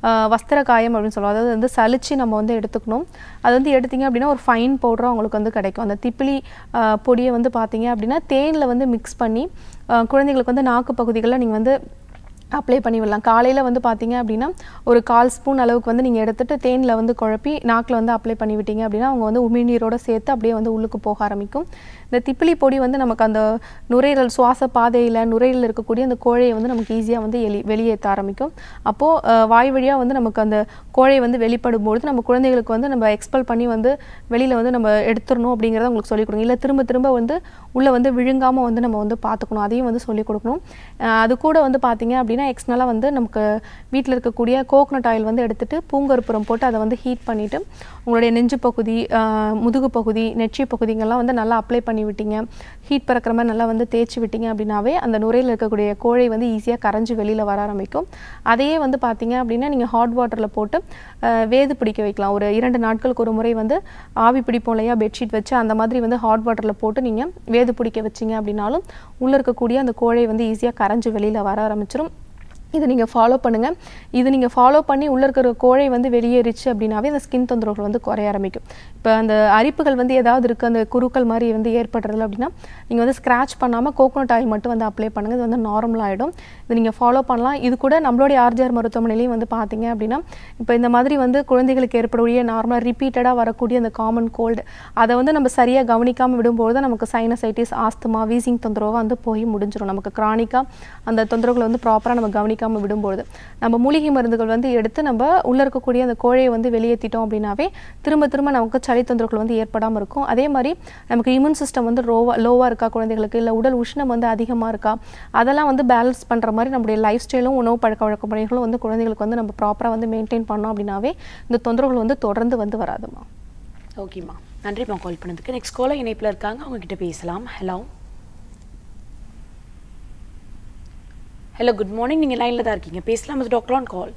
ஆஹ், வஸ்திர காயம் அப்படின்னு சொல்லுவோம் அதாவது வந்து சலிச்சு நம்ம வந்து எடுத்துக்கணும் அது வந்து எடுத்தீங்க அப்படின்னா ஒரு ஃபைன் பவுடரும் உங்களுக்கு வந்து கிடைக்கும் அந்த திப்பிலி ஆஹ், பொடியை வந்து பார்த்தீங்க அப்படின்னா தேனில் வந்து மிக்ஸ் பண்ணி ஆஹ், குழந்தைங்களுக்கு வந்து நாக்கு பகுதிகளில் நீங்கள் வந்து அப்ளை பண்ணி விடலாம் காலையில் வந்து பார்த்தீங்க அப்படின்னா ஒரு கால் ஸ்பூன் அளவுக்கு வந்து நீங்கள் எடுத்துட்டு தேனில் வந்து குழப்பி நாக்கில் வந்து அப்ளை பண்ணி விட்டீங்க அப்படின்னா அவங்க வந்து உமிழ்நீரோட சேர்த்து அப்படியே வந்து உள்ளுக்கு போக ஆரம்பிக்கும் இந்த திப்பிலி பொடி வந்து நமக்கு அந்த நுரையீரல் சுவாச பாதையில் நுரையீரலில் இருக்கக்கூடிய அந்த கோழையை வந்து நமக்கு ஈஸியாக வந்து எலி வெளியேற்ற ஆரம்பிக்கும் அப்போது வாய் வழியாக வந்து நமக்கு அந்த கோழை வந்து வெளிப்படும் பொழுது நம்ம குழந்தைகளுக்கு வந்து நம்ம எக்ஸ்பெல் பண்ணி வந்து வெளியில் வந்து நம்ம எடுத்துடணும் அப்படிங்கிறத உங்களுக்கு சொல்லிக் கொடுங்க இல்லை திரும்ப திரும்ப வந்து உள்ளே வந்து விழுங்காமல் வந்து நம்ம வந்து பார்த்துக்கணும் அதையும் வந்து சொல்லிக் கொடுக்கணும் அஹ் அது கூட வந்து பார்த்தீங்க அப்படின்னா எக்ஸ்ட்ரலாக வந்து நமக்கு வீட்டில் இருக்கக்கூடிய கோகனட் ஆயில் வந்து எடுத்துட்டு பூங்கற்புறம் போட்டு அதை வந்து ஹீட் பண்ணிவிட்டு உங்களுடைய நெஞ்சு பகுதி அஹ் முதுகு பகுதி நெற்றி பகுதிங்கெல்லாம் வந்து நல்லா அப்ளை பண்ணி விட்டீங்க ஹீட் பறக்கிற மாதிரி நல்லா வந்து தேய்ச்சி விட்டீங்க அப்படின்னாவே அந்த நுரையில் இருக்கக்கூடிய கோழை வந்து ஈஸியாக கரைஞ்சி வெளியில் வர ஆரம்பிக்கும் அதையே வந்து பார்த்தீங்க அப்படின்னா நீங்கள் ஹாட் வாட்டரில் போட்டு அஹ், வேது பிடிக்க வைக்கலாம் ஒரு இரண்டு நாட்களுக்கு ஒரு முறை வந்து ஆவி பிடிப்போம் இல்லையா பெட்ஷீட் வச்சு அந்த மாதிரி வந்து ஹாட் வாட்டரில் போட்டு நீங்கள் வேது பிடிக்க வச்சீங்க அப்படின்னாலும் உள்ளே இருக்கக்கூடிய அந்த கோழை வந்து ஈஸியாக கரைஞ்சி வெளியில் வர ஆரம்பிச்சிரும் இது நீங்கள் ஃபாலோ பண்ணுங்கள் இது நீங்கள் ஃபாலோ பண்ணி உள்ளே இருக்கிற கோழை வந்து வெளியேறிச்சு அப்படின்னாவே அந்த ஸ்கின் தொந்தரவுகள் வந்து குறைய ஆரம்பிக்கும் இப்போ அந்த அரிப்புகள் வந்து ஏதாவது இருக்குது அந்த குருக்கள் மாதிரி வந்து ஏற்படுறது அப்படின்னா நீங்கள் வந்து ஸ்க்ராட்ச் பண்ணாமல் கோகோனட் ஆயில் மட்டும் வந்து அப்ளை பண்ணுங்கள் இது வந்து நார்மல் ஆகிடும் இது நீங்கள் ஃபாலோ பண்ணலாம் இது கூட நம்மளுடைய ஆர்ஜிஆர் மருத்துவமனையிலையும் வந்து பார்த்தீங்க அப்படின்னா இப்போ இந்த மாதிரி வந்து குழந்தைகளுக்கு ஏற்படக்கூடிய நார்மலாக ரிப்பீட்டடாக வரக்கூடிய அந்த காமன் கோல்டு அதை வந்து நம்ம சரியாக கவனிக்காமல் விடும்போது தான் நமக்கு சைனசைட்டிஸ் ஆஸ்துமா வீசிங் தொந்தரவு வந்து போய் முடிஞ்சிடும் நமக்கு க்ரானிக்காக அந்த தொந்தரவுகளை வந்து ப்ராப்பராக நம்ம கவனிக்காமல் விடும்பொழுது நம்ம மூலிகை மருந்துகள் வந்து எடுத்து நம்ம உள்ளே இருக்கக்கூடிய அந்த கோழையை வந்து வெளியேற்றிட்டோம் அப்படின்னாவே திரும்ப திரும்ப நமக்கு சளி தொந்தரவுகள் வந்து ஏற்படாமல் இருக்கும் அதே மாதிரி நமக்கு இம்யூன் சிஸ்டம் வந்து லோவா லோவாக இருக்கா குழந்தைகளுக்கு இல்லை உடல் உஷ்ணம் வந்து அதிகமாக இருக்கா அதெல்லாம் வந்து பேலன்ஸ் பண்ணுற மாதிரி நம்முடைய லைஃப் ஸ்டைலும் உணவு பழக்க வழக்க முறைகளும் வந்து குழந்தைகளுக்கு வந்து நம்ம ப்ராப்பராக வந்து மெயின்டைன் பண்ணோம் அப்படின்னாவே இந்த தொந்தரவுகள் வந்து தொடர்ந்து வந்து வராதுமா ஓகேம்மா நன்றிம்மா கால் பண்ணதுக்கு நெக்ஸ்ட் காலர் இணைப்பில் இருக்காங்க அவங்க கிட்ட பேசலாம் ஹலோ ஹலோ குட் மார்னிங் நீங்கள் லைனில் தான் இருக்கீங்க பேசலாம் இது டாக்டர் ஆன் கால்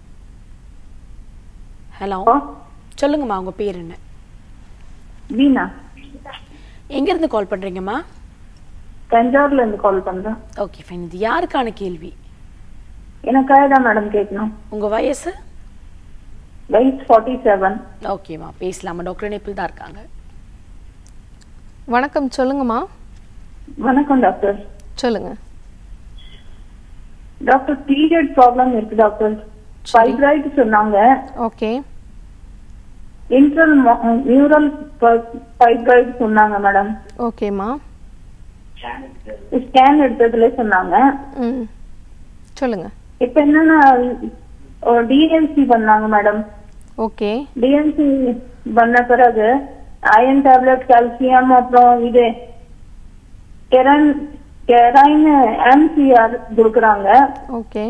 ஹலோ சொல்லுங்கம்மா உங்கள் பேர் என்ன வீணா எங்கேருந்து கால் பண்ணுறீங்கம்மா தஞ்சாவூர்ல இருந்து கால் பண்றேன் ஓகே ஃபைன் இது யாருக்கான கேள்வி எனக்காக தான் மேடம் கேட்கணும் உங்கள் வயசு வயசு ஃபார்ட்டி செவன் ஓகேம்மா பேசலாமா டாக்டர் இணைப்பில் தான் இருக்காங்க வணக்கம் சொல்லுங்கம்மா வணக்கம் டாக்டர் சொல்லுங்கள் டாக்டர் பீரியட் ப்ராப்ளம் இருக்கு டாக்டர் ஃபைப்ராய்டு சொன்னாங்க ஓகே இன்ட்ரல் நியூரல் ஃபைப்ராய்டு சொன்னாங்க மேடம் ஓகேம்மா ஸ்கேன் எடுத்ததுல சொன்னாங்க ம் சொல்லுங்க இப்ப என்னன்னா டிஎன்சி பண்ணாங்க மேடம் ஓகே டிஎன்சி பண்ண பிறகு அயன் டேப்லெட் கால்சியம் அப்புறம் இது கெரன் கெரைன் எம்சிஆர் கொடுக்குறாங்க ஓகே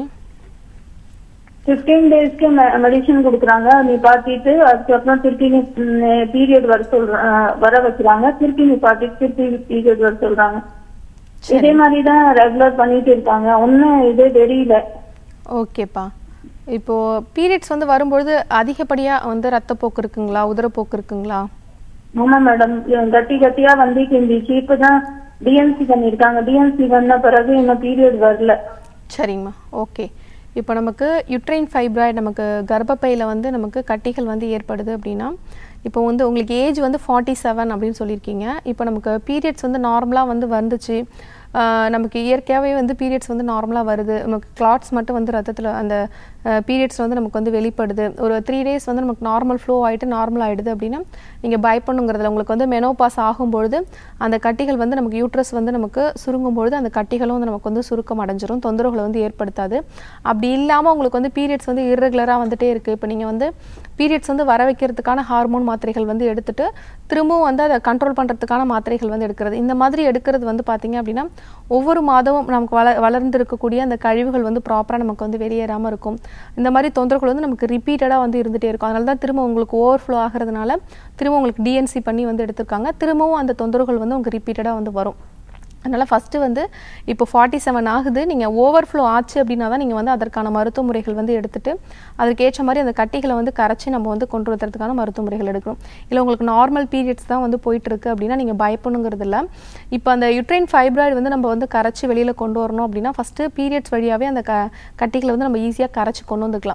பிப்டீன் டேஸ்க்கு மெடிசன் கொடுக்குறாங்க நீ பாத்திட்டு அதுக்கப்புறம் திருப்பி பீரியட் வர சொல்ற அஹ், வர வைக்கிறாங்க திருப்பி நீ பாத்திட்டு திருப்பி பீரியட் வர சொல்றாங்க இதே மாதிரி தான் ரெகுலர் பண்ணிட்டு இருக்காங்க ஒன்னும் இதே தெரியல ஓகேப்பா இப்போ பீரியட்ஸ் வந்து வரும்பொழுது அதிகப்படியா வந்து ரத்தப்போக்கு இருக்குங்களா உதரப்போக்கு இருக்குங்களா ஆமா மேடம் கட்டி கட்டியா வந்துட்டு இருந்துச்சு இப்பதான் டிஎன்சி பண்ணிருக்காங்க டிஎன்சி பண்ண பிறகு இன்னும் பீரியட் வரல சரிங்கம்மா ஓகே இப்போ நமக்கு யுட்ரைன் ஃபைப்ராய்டு நமக்கு கர்ப்பப்பையில் வந்து நமக்கு கட்டிகள் வந்து ஏற்படுது அப்படின்னா இப்போ வந்து உங்களுக்கு ஏஜ் வந்து ஃபார்ட்டி செவன் அப்படின்னு சொல்லியிருக்கீங்க இப்போ நமக்கு பீரியட்ஸ் வந்து நார்மலாக வந்து வந்துச்சு ஆஹ் நமக்கு இயற்கையாகவே வந்து பீரியட்ஸ் வந்து நார்மலாக வருது நமக்கு கிளாட்ஸ் மட்டும் வந்து ரத்தத்தில் அந்த பீரியட்ஸ் வந்து நமக்கு வந்து வெளிப்படுது ஒரு த்ரீ டேஸ் வந்து நமக்கு நார்மல் ஃப்ளோ ஆகிட்டு நார்மல் ஆகிடுது அப்படின்னா நீங்கள் பயப்படணுங்கிறதுல உங்களுக்கு வந்து மெனோபாஸ் ஆகும்பொழுது அந்த கட்டிகள் வந்து நமக்கு யூட்ரஸ் வந்து நமக்கு சுருங்கும் பொழுது அந்த கட்டிகளும் வந்து நமக்கு வந்து சுருக்கம் அடைஞ்சிரும் தொந்தரவுகளை வந்து ஏற்படுத்தாது அப்படி இல்லாமல் உங்களுக்கு வந்து பீரியட்ஸ் வந்து இர்ரெகுலராக வந்துட்டே இருக்குது இப்போ நீங்கள் வந்து பீரியட்ஸ் வந்து வர வைக்கிறதுக்கான ஹார்மோன் மாத்திரைகள் வந்து எடுத்துட்டு திரும்பவும் வந்து அதை கண்ட்ரோல் பண்ணுறதுக்கான மாத்திரைகள் வந்து எடுக்கிறது இந்த மாதிரி எடுக்கிறது வந்து பார்த்தீங்க அப்படின்னா ஒவ்வொரு மாதமும் நமக்கு வள வளர்ந்து இருக்கக்கூடிய அந்த கழிவுகள் வந்து ப்ராப்பராக நமக்கு வந்து வெளியேறாமல் இருக்கும் இந்த மாதிரி தொந்தரவுகள் வந்து நமக்கு ரிப்பீட்டடாக வந்து இருந்துகிட்டே இருக்கும் அதனால தான் திரும்ப உங்களுக்கு ஓவர்ஃப்ளோ ஆகிறதுனால திரும்ப உங்களுக்கு டிஎன்சி பண்ணி வந்து எடுத்திருக்காங்க திரும்பவும் அந்த தொந்தரவுகள் வந்து உங்களுக்கு ரிப்பீட்டடாக வந்து வரும் அதனால் ஃபஸ்ட்டு வந்து இப்போ ஃபார்ட்டி செவன் ஆகுது நீங்கள் ஓவர்ஃப்ளோ ஆச்சு அப்படின்னா தான் நீங்கள் வந்து அதற்கான மருத்துவ முறைகள் வந்து எடுத்துட்டு அதற்கு ஏற்ற மாதிரி அந்த கட்டிகளை வந்து கரைச்சி நம்ம வந்து கொண்டு வரதுக்கான மருத்துவ முறைகள் எடுக்கணும் இல்லை உங்களுக்கு நார்மல் பீரியட்ஸ் தான் வந்து போயிட்டு இருக்கு அப்படின்னா நீங்கள் பயப்படணுங்கிறது இல்லை இப்போ அந்த யுட்ரைன் ஃபைப்ராய்டு வந்து நம்ம வந்து கரைச்சி வெளியில் கொண்டு வரணும் அப்படின்னா ஃபஸ்ட்டு பீரியட்ஸ் வழியாகவே அந்த க கட்டிகளை வந்து நம்ம ஈஸியாக கரைச்சி கொண்டு வந்துக்கலாம்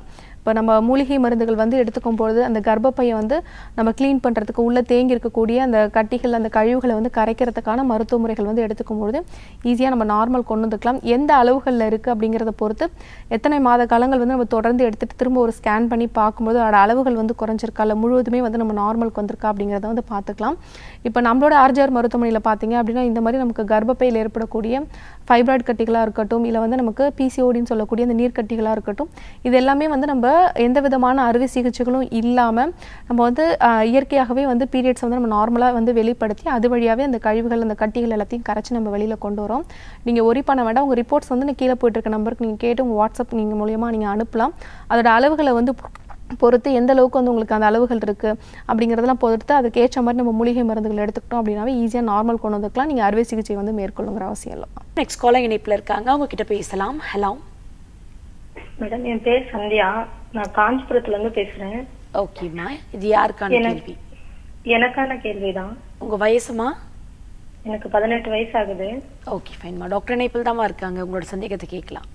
இப்போ நம்ம மூலிகை மருந்துகள் வந்து எடுத்துக்கும் பொழுது அந்த கர்ப்பப்பையை வந்து நம்ம க்ளீன் பண்ணுறதுக்கு உள்ளே தேங்கி இருக்கக்கூடிய அந்த கட்டிகள் அந்த கழிவுகளை வந்து கரைக்கிறதுக்கான மருத்துவ முறைகள் வந்து எடுத்துக்கும் பொழுது ஈஸியாக நம்ம நார்மல் கொண்டு வந்துக்கலாம் எந்த அளவுகளில் இருக்குது அப்படிங்கிறத பொறுத்து எத்தனை மாத காலங்கள் வந்து நம்ம தொடர்ந்து எடுத்துகிட்டு திரும்ப ஒரு ஸ்கேன் பண்ணி பார்க்கும்போது அதோட அளவுகள் வந்து குறைஞ்சிருக்கா இல்லை முழுவதுமே வந்து நம்ம நார்மலுக்கு வந்திருக்கா அப்படிங்கிறத வந்து பார்த்துக்கலாம் இப்போ நம்மளோட ஆர்ஜிஆர் மருத்துவமனையில் பார்த்தீங்க அப்படின்னா இந்த மாதிரி நமக்கு கர்ப்பப்பையில் ஏற்படக்கூடிய ஃபைப்ராய்டு கட்டிகளாக இருக்கட்டும் இல்லை வந்து நமக்கு பிசிஓடின்னு சொல்லக்கூடிய அந்த நீர்க்கட்டிகளாக இருக்கட்டும் இது எல்லாமே வந்து நம்ம எந்த விதமான அறுவை சிகிச்சைகளும் இல்லாமல் நம்ம வந்து ஆஹ், இயற்கையாகவே வந்து பீரியட்ஸ் வந்து நம்ம நார்மலாக வந்து வெளிப்படுத்தி அது வழியாகவே அந்த கழிவுகள் அந்த கட்டிகள் எல்லாத்தையும் கரைச்சி நம்ம வெளியில் கொண்டு வரோம் நீங்கள் ஒரி பண்ண வேண்டாம் உங்கள் ரிப்போர்ட்ஸ் வந்து நான் கீழே போயிட்டு இருக்க நம்பருக்கு நீங்கள் கேட்டு உங்கள் வாட்ஸ்அப் நீங்கள் மூலியமாக நீங்கள் அனுப்பலாம் அதோட அளவுகளை வந்து பொறுத்து எந்த அளவுக்கு வந்து உங்களுக்கு அந்த அளவுகள் இருக்குது அப்படிங்கிறதெல்லாம் பொறுத்து அதுக்கு ஏற்ற மாதிரி நம்ம மூலிகை மருந்துகள் எடுத்துக்கிட்டோம் அப்படின்னாவே ஈஸியாக நார்மல் கொண்டு வந்துக்கலாம் நீங்கள் அறுவை சிகிச்சை வந்து மேற்கொள்ளுங்கிற அவசியம் இல்லை நெக்ஸ்ட் காலர் இணைப்புல இருக்காங்க அவங்க கிட்ட பேசலாம் ஹலோ மேடம் என் பேர் சந்தியா நான் காஞ்சிபுரத்துல இருந்து பேசுறேன் ஓகேம்மா இது யாருக்கான எனக்கு- கேள்வி எனக்கான கேள்விதான் உங்க வயசுமா எனக்கு பதினெட்டு வயசு ஆகுது ஓகே ஃபைன்மா டாக்டர் இணைப்பில் தான்மா இருக்காங்க உங்களோட சந்தேகத்தை கேட்கலாம்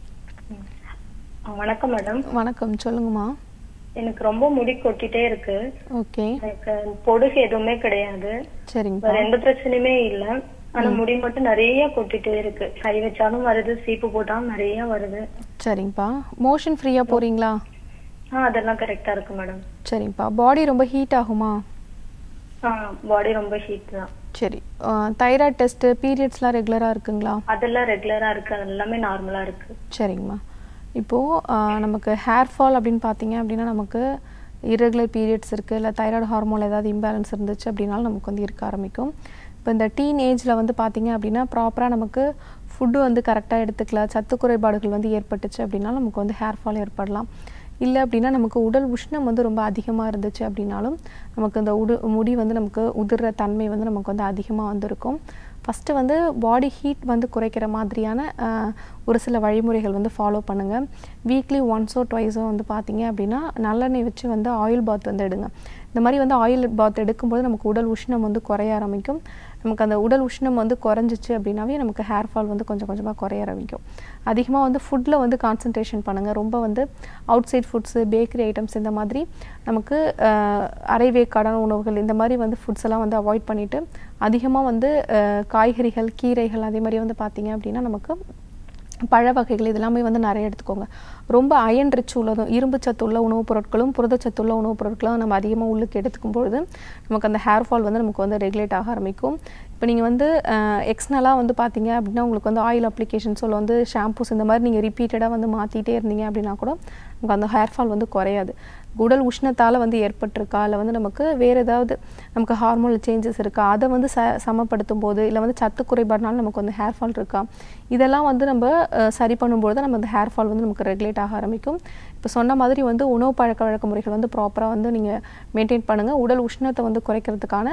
ஆ, வணக்கம் மேடம் வணக்கம் சொல்லுங்கம்மா எனக்கு ரொம்ப முடி கொட்டிட்டே இருக்கு ஓகே எனக்கு பொடுகு எதுவுமே கிடையாது சரிங்கப்பா வேற எந்த பிரச்சனையுமே இல்ல ஆனா முடி மட்டும் நிறைய கொட்டிட்டே இருக்கு கை வச்சாலும் வருது சீப்பு போட்டாலும் நிறைய வருது சரிங்கப்பா மோஷன் ஃப்ரீயாக போகிறீங்களா ஆ அதெல்லாம் கரெக்டா இருக்கு மேடம் சரிங்கப்பா பாடி ரொம்ப ஹீட் ஆகுமா ஆ பாடி ரொம்ப ஹீட் தான் சரி தைராய்டு டெஸ்ட்டு பீரியட்ஸ்லாம் ரெகுலராக இருக்குங்களா அதெல்லாம் ரெகுலரா இருக்கு அது எல்லாமே நார்மலா இருக்கு சரிங்கம்மா இப்போது நமக்கு ஹேர் ஃபால் அப்படின்னு பார்த்தீங்க அப்படின்னா நமக்கு irregular பீரியட்ஸ் இருக்குது இல்லை தைராய்டு ஹார்மோன் ஏதாவது இம்பேலன்ஸ் இருந்துச்சு அப்படின்னாலும் நமக்கு வந்து இருக்க ஆரம்பிக்கும் இப்போ இந்த டீன் ஏஜில் வந்து பார்த்தீங்க அப்படின்னா ப்ராப்பராக நமக்கு ஃபுட்டு வந்து கரெக்டாக எடுத்துக்கல சத்து குறைபாடுகள் வந்து ஏற்பட்டுச்சு அப்படின்னா நமக்கு வந்து ஹேர் ஃபால் ஏற்படலாம் இல்லை அப்படின்னா நமக்கு உடல் உஷ்ணம் வந்து ரொம்ப அதிகமாக இருந்துச்சு அப்படின்னாலும் நமக்கு இந்த உடு முடி வந்து நமக்கு உதிர்ற தன்மை வந்து நமக்கு வந்து அதிகமாக வந்திருக்கும் ஃபஸ்ட்டு வந்து பாடி ஹீட் வந்து குறைக்கிற மாதிரியான ஆஹ், ஒரு சில வழிமுறைகள் வந்து ஃபாலோ பண்ணுங்கள் வீக்லி ஒன்ஸோ ட்வைஸோ வந்து பார்த்தீங்க அப்படின்னா நல்லெண்ணெய் வச்சு வந்து ஆயில் பாத் வந்து எடுங்க இந்த மாதிரி வந்து ஆயில் பாத் எடுக்கும்போது நமக்கு உடல் உஷ்ணம் வந்து குறைய ஆரம்பிக்கும் நமக்கு அந்த உடல் உஷ்ணம் வந்து குறைஞ்சிச்சு அப்படின்னாவே நமக்கு ஹேர் ஃபால் வந்து கொஞ்சம் கொஞ்சமாக குறைய ஆரம்பிக்கும் அதிகமாக வந்து ஃபுட்டில் வந்து கான்சன்ட்ரேஷன் பண்ணுங்கள் ரொம்ப வந்து outside foods bakery items இந்த மாதிரி நமக்கு ஆஹ், அரைவேக்காடான உணவுகள் இந்த மாதிரி வந்து ஃபுட்ஸ் எல்லாம் வந்து அவாய்ட் பண்ணிவிட்டு அதிகமாக வந்து ஆஹ், காய்கறிகள் கீரைகள் அதே மாதிரி வந்து பார்த்தீங்க அப்படின்னா நமக்கு பழ வகைகள் இதெல்லாமே வந்து நிறைய எடுத்துக்கோங்க ரொம்ப அயன் ரிச் உள்ளதும் இரும்பு சத்து உள்ள உணவுப் பொருட்களும் புரதச்சத்து உள்ள உணவுப் பொருட்களும் நம்ம அதிகமாக உள்ளுக்கு எடுத்துக்கும் பொழுது நமக்கு அந்த ஹேர் ஃபால் வந்து நமக்கு வந்து ரெகுலேட் ஆக ஆரம்பிக்கும் இப்போ நீங்கள் வந்து எக்ஸ்னலாக வந்து பார்த்தீங்க அப்படின்னா உங்களுக்கு வந்து ஆயில் அப்ளிகேஷன்ஸ் இல்லை வந்து ஷாம்பூஸ் இந்த மாதிரி நீங்கள் ரிப்பீட்டடாக வந்து மாற்றிட்டே இருந்தீங்க அப்படின்னா கூட நமக்கு அந்த ஹேர் ஃபால் வந்து குறையாது உடல் உஷ்ணத்தால் வந்து ஏற்பட்டிருக்கா இல்லை வந்து நமக்கு வேறு ஏதாவது நமக்கு ஹார்மோனல் சேஞ்சஸ் இருக்கா அதை வந்து ச சமப்படுத்தும் போது இல்லை வந்து சத்து குறைபாடுனால நமக்கு வந்து ஹேர் ஃபால் இருக்கா இதெல்லாம் வந்து நம்ம அஹ், சரி பண்ணும்போது தான் நம்ம அந்த ஹேர் ஃபால் வந்து நமக்கு ரெகுலேட் ஆக ஆரம்பிக்கும் இப்போ சொன்ன மாதிரி வந்து உணவு பழக்க வழக்க முறைகள் வந்து ப்ராப்பராக வந்து நீங்கள் மெயின்டைன் பண்ணுங்கள் உடல் உஷ்ணத்தை வந்து குறைக்கிறதுக்கான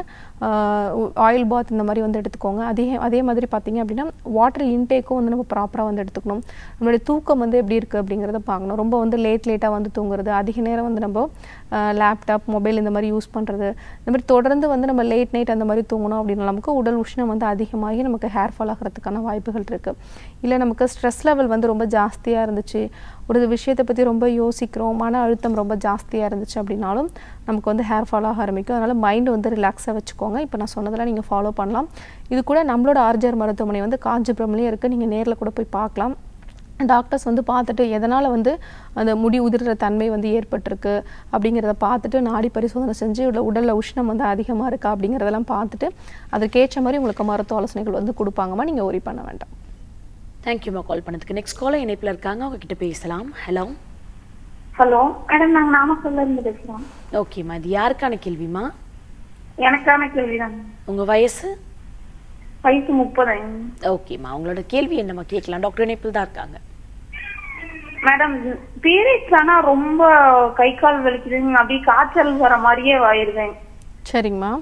ஆயில் பாத் இந்த மாதிரி வந்து எடுத்துக்கோங்க அதே அதே மாதிரி பார்த்தீங்க அப்படின்னா வாட்டர் இன்டேக்கும் வந்து நம்ம ப்ராப்பராக வந்து எடுத்துக்கணும் நம்மளுடைய தூக்கம் வந்து எப்படி இருக்குது அப்படிங்கிறத பார்க்கணும் ரொம்ப வந்து லேட் லேட்டாக வந்து தூங்குறது அதிக நேரம் வந்து நம்ம லேப்டாப் மொபைல் இந்த மாதிரி யூஸ் பண்ணுறது இந்த மாதிரி தொடர்ந்து வந்து நம்ம லேட் நைட் அந்த மாதிரி தூங்கணும் அப்படின்னா நமக்கு உடல் உஷ்ணம் வந்து அதிகமாகி நமக்கு ஹேர் ஃபால் ஆகிறதுக்கான வாய்ப்புகள் இருக்குது இல்லை நமக்கு ஸ்ட்ரெஸ் லெவல் வந்து ரொம்ப ஜாஸ்தியாக இருந்துச்சு ஒரு விஷயத்தை பற்றி ரொம்ப யோசிக்கிறோம் மன அழுத்தம் ரொம்ப ஜாஸ்தியாக இருந்துச்சு அப்படின்னாலும் நமக்கு வந்து ஹேர் ஃபால் ஆக ஆரம்பிக்கும் அதனால் மைண்ட் வந்து ரிலாக்ஸாக வச்சுக்கோங்க இப்போ நான் சொன்னதெல்லாம் நீங்கள் ஃபாலோ பண்ணலாம் இது கூட நம்மளோட ஆர்ஜிஆர் மருத்துவமனை வந்து காஞ்சிபுரம்லேயே இருக்குது நீங்கள் நேரில் கூட போய் பார்க்கலாம் டாக்டர்ஸ் வந்து பார்த்துட்டு எதனால் வந்து அந்த முடி உதிர்ற தன்மை வந்து ஏற்பட்டிருக்கு அப்படிங்கிறத பார்த்துட்டு நாடி பரிசோதனை செஞ்சு உள்ள உடலில் உஷ்ணம் வந்து அதிகமாக இருக்கா அப்படிங்கிறதெல்லாம் பார்த்துட்டு அதற்கேற்ற மாதிரி உங்களுக்கு மருத்துவ ஆலோசனைகள் வந்து கொடுப்பாங்கம்மா நீங்கள் ஒரி பண்ண வேண்டாம் தேங்க்யூமா கால் பண்ணதுக்கு நெக்ஸ்ட் காலர் இணைப்பில் இருக்காங்க அவங்க கிட்ட பேசலாம் ஹலோ ஹலோ மேடம் நாங்க நாமக்கல்ல இருந்து பேசுறோம் ஓகேம்மா இது யாருக்கான கேள்விமா எனக்கான கேள்விதான் உங்க வயசு வயசு முப்பது ஓகேம்மா உங்களோட கேள்வி என்னம்மா கேட்கலாம் டாக்டர் இணைப்பில் தான் இருக்காங்க மேடம் பீரியட்ஸ் ஆனா ரொம்ப கை கால் வலிக்குதுங்க அப்படியே காய்ச்சல் வர மாதிரியே ஆயிருவேன் சரிங்கம்மா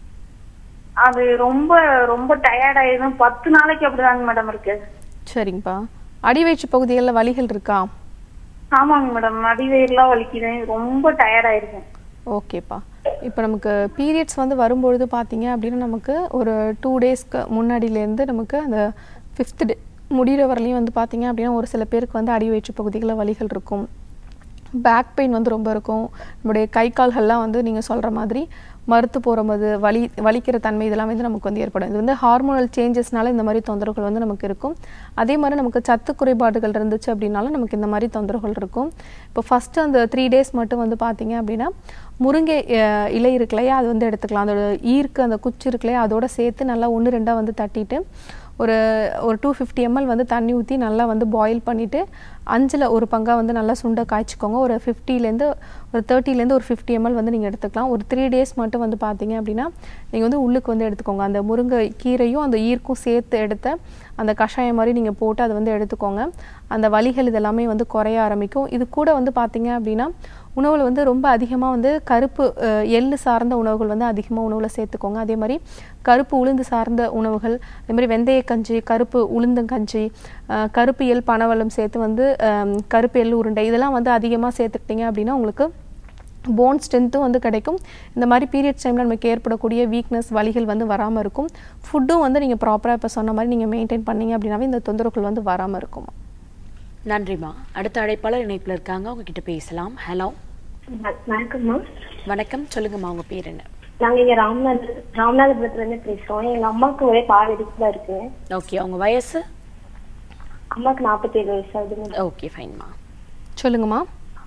அது ரொம்ப ரொம்ப டயர்ட் ஆயிருவேன் பத்து நாளைக்கு அப்படிதாங்க மேடம் இருக்கு சரிங்கப்பா அடிவயிற்று பகுதிகளில் வலிகள் இருக்கா ஆமாங்க மேடம் அடிவயிறுலாம் வலிக்குது ரொம்ப டயர்ட் ஆயிருவேன் ஓகேப்பா இப்போ நமக்கு பீரியட்ஸ் வந்து வரும்பொழுது பார்த்தீங்க அப்படின்னா நமக்கு ஒரு டூ டேஸ்க்கு முன்னாடியிலேருந்து நமக்கு அந்த ஃபிஃப்த் டே முடிகிற வரலையும் வந்து பார்த்தீங்க அப்படின்னா ஒரு சில பேருக்கு வந்து அடி வயிற்று பகுதிகளில் வலிகள் இருக்கும் பேக் பெயின் வந்து ரொம்ப இருக்கும் நம்முடைய கை கால்கள்லாம் வந்து நீங்கள் சொல்கிற மாதிரி மறுத்து போகும்போது வலி வலிக்கிற தன்மை இதெல்லாம் வந்து நமக்கு வந்து ஏற்படும் இது வந்து ஹார்மோனல் சேஞ்சஸ்னால இந்த மாதிரி தொந்தரவுகள் வந்து நமக்கு இருக்கும் அதே மாதிரி நமக்கு சத்து குறைபாடுகள் இருந்துச்சு அப்படின்னாலும் நமக்கு இந்த மாதிரி தொந்தரவுகள் இருக்கும் இப்போ ஃபஸ்ட்டு அந்த த்ரீ டேஸ் மட்டும் வந்து பார்த்தீங்க அப்படின்னா முருங்கை அஹ், இலை இருக்கு இல்லையா அது வந்து எடுத்துக்கலாம் அதோட ஈர்க்கு அந்த குச்சி இருக்கு இல்லையா அதோட சேர்த்து நல்லா ஒன்று ரெண்டாக வந்து தட்டிட்டு ஒரு ஒரு டூ ஃபிஃப்டி எம்எல் வந்து தண்ணி ஊற்றி நல்லா வந்து பாயில் பண்ணிவிட்டு அஞ்சில் ஒரு பங்காக வந்து நல்லா சுண்டை காய்ச்சிக்கோங்க ஒரு ஃபிஃப்டிலேருந்து ஒரு தேர்ட்டிலேருந்து ஒரு ஃபிஃப்டி எம்எல் வந்து நீங்கள் எடுத்துக்கலாம் ஒரு த்ரீ டேஸ் மட்டும் வந்து பார்த்தீங்க அப்படின்னா நீங்கள் வந்து உள்ளுக்கு வந்து எடுத்துக்கோங்க அந்த முருங்கை கீரையும் அந்த ஈர்க்கும் சேர்த்து எடுத்த அந்த கஷாயம் மாதிரி நீங்கள் போட்டு அதை வந்து எடுத்துக்கோங்க அந்த வலிகள் இதெல்லாமே வந்து குறைய ஆரம்பிக்கும் இது கூட வந்து பார்த்தீங்க அப்படின்னா உணவில் வந்து ரொம்ப அதிகமாக வந்து கருப்பு அஹ், எள்ளு சார்ந்த உணவுகள் வந்து அதிகமாக உணவில் சேர்த்துக்கோங்க அதே மாதிரி கருப்பு உளுந்து சார்ந்த உணவுகள் அதே மாதிரி வெந்தய கஞ்சி கருப்பு உளுந்தங்கஞ்சி அஹ், கருப்பு எள் பனவெல்லம் சேர்த்து வந்து அஹ், கருப்பு எள் உருண்டை இதெல்லாம் வந்து அதிகமாக சேர்த்துக்கிட்டீங்க அப்படின்னா உங்களுக்கு போன் ஸ்ட்ரென்த்தும் வந்து கிடைக்கும் இந்த மாதிரி பீரியட்ஸ் டைமில் நமக்கு ஏற்படக்கூடிய வீக்னஸ் வலிகள் வந்து வராமல் இருக்கும் ஃபுட்டும் வந்து நீங்கள் ப்ராப்பராக இப்போ சொன்ன மாதிரி நீங்கள் மெயின்டைன் பண்ணீங்க அப்படின்னாவே இந்த தொந்தரவுகள் வந்து வராமல் இருக்கும் நன்றிம்மா அடுத்த அழைப்பாளர் இணைப்புல இருக்காங்க அவங்க கிட்ட பேசலாம் ஹலோ வணக்கம்மா வணக்கம் சொல்லுங்கம்மா உங்க பேர் என்ன நாங்க இங்க ராமநாத ராமநாதபுரத்துல இருந்து பேசுறோம் எங்க அம்மாவுக்கு ஒரே பால் இடுப்புல இருக்கு ஓகே உங்க வயசு அம்மாவுக்கு நாற்பத்தி ஏழு வயசு ஆகுது ஓகே ஃபைன்மா சொல்லுங்கம்மா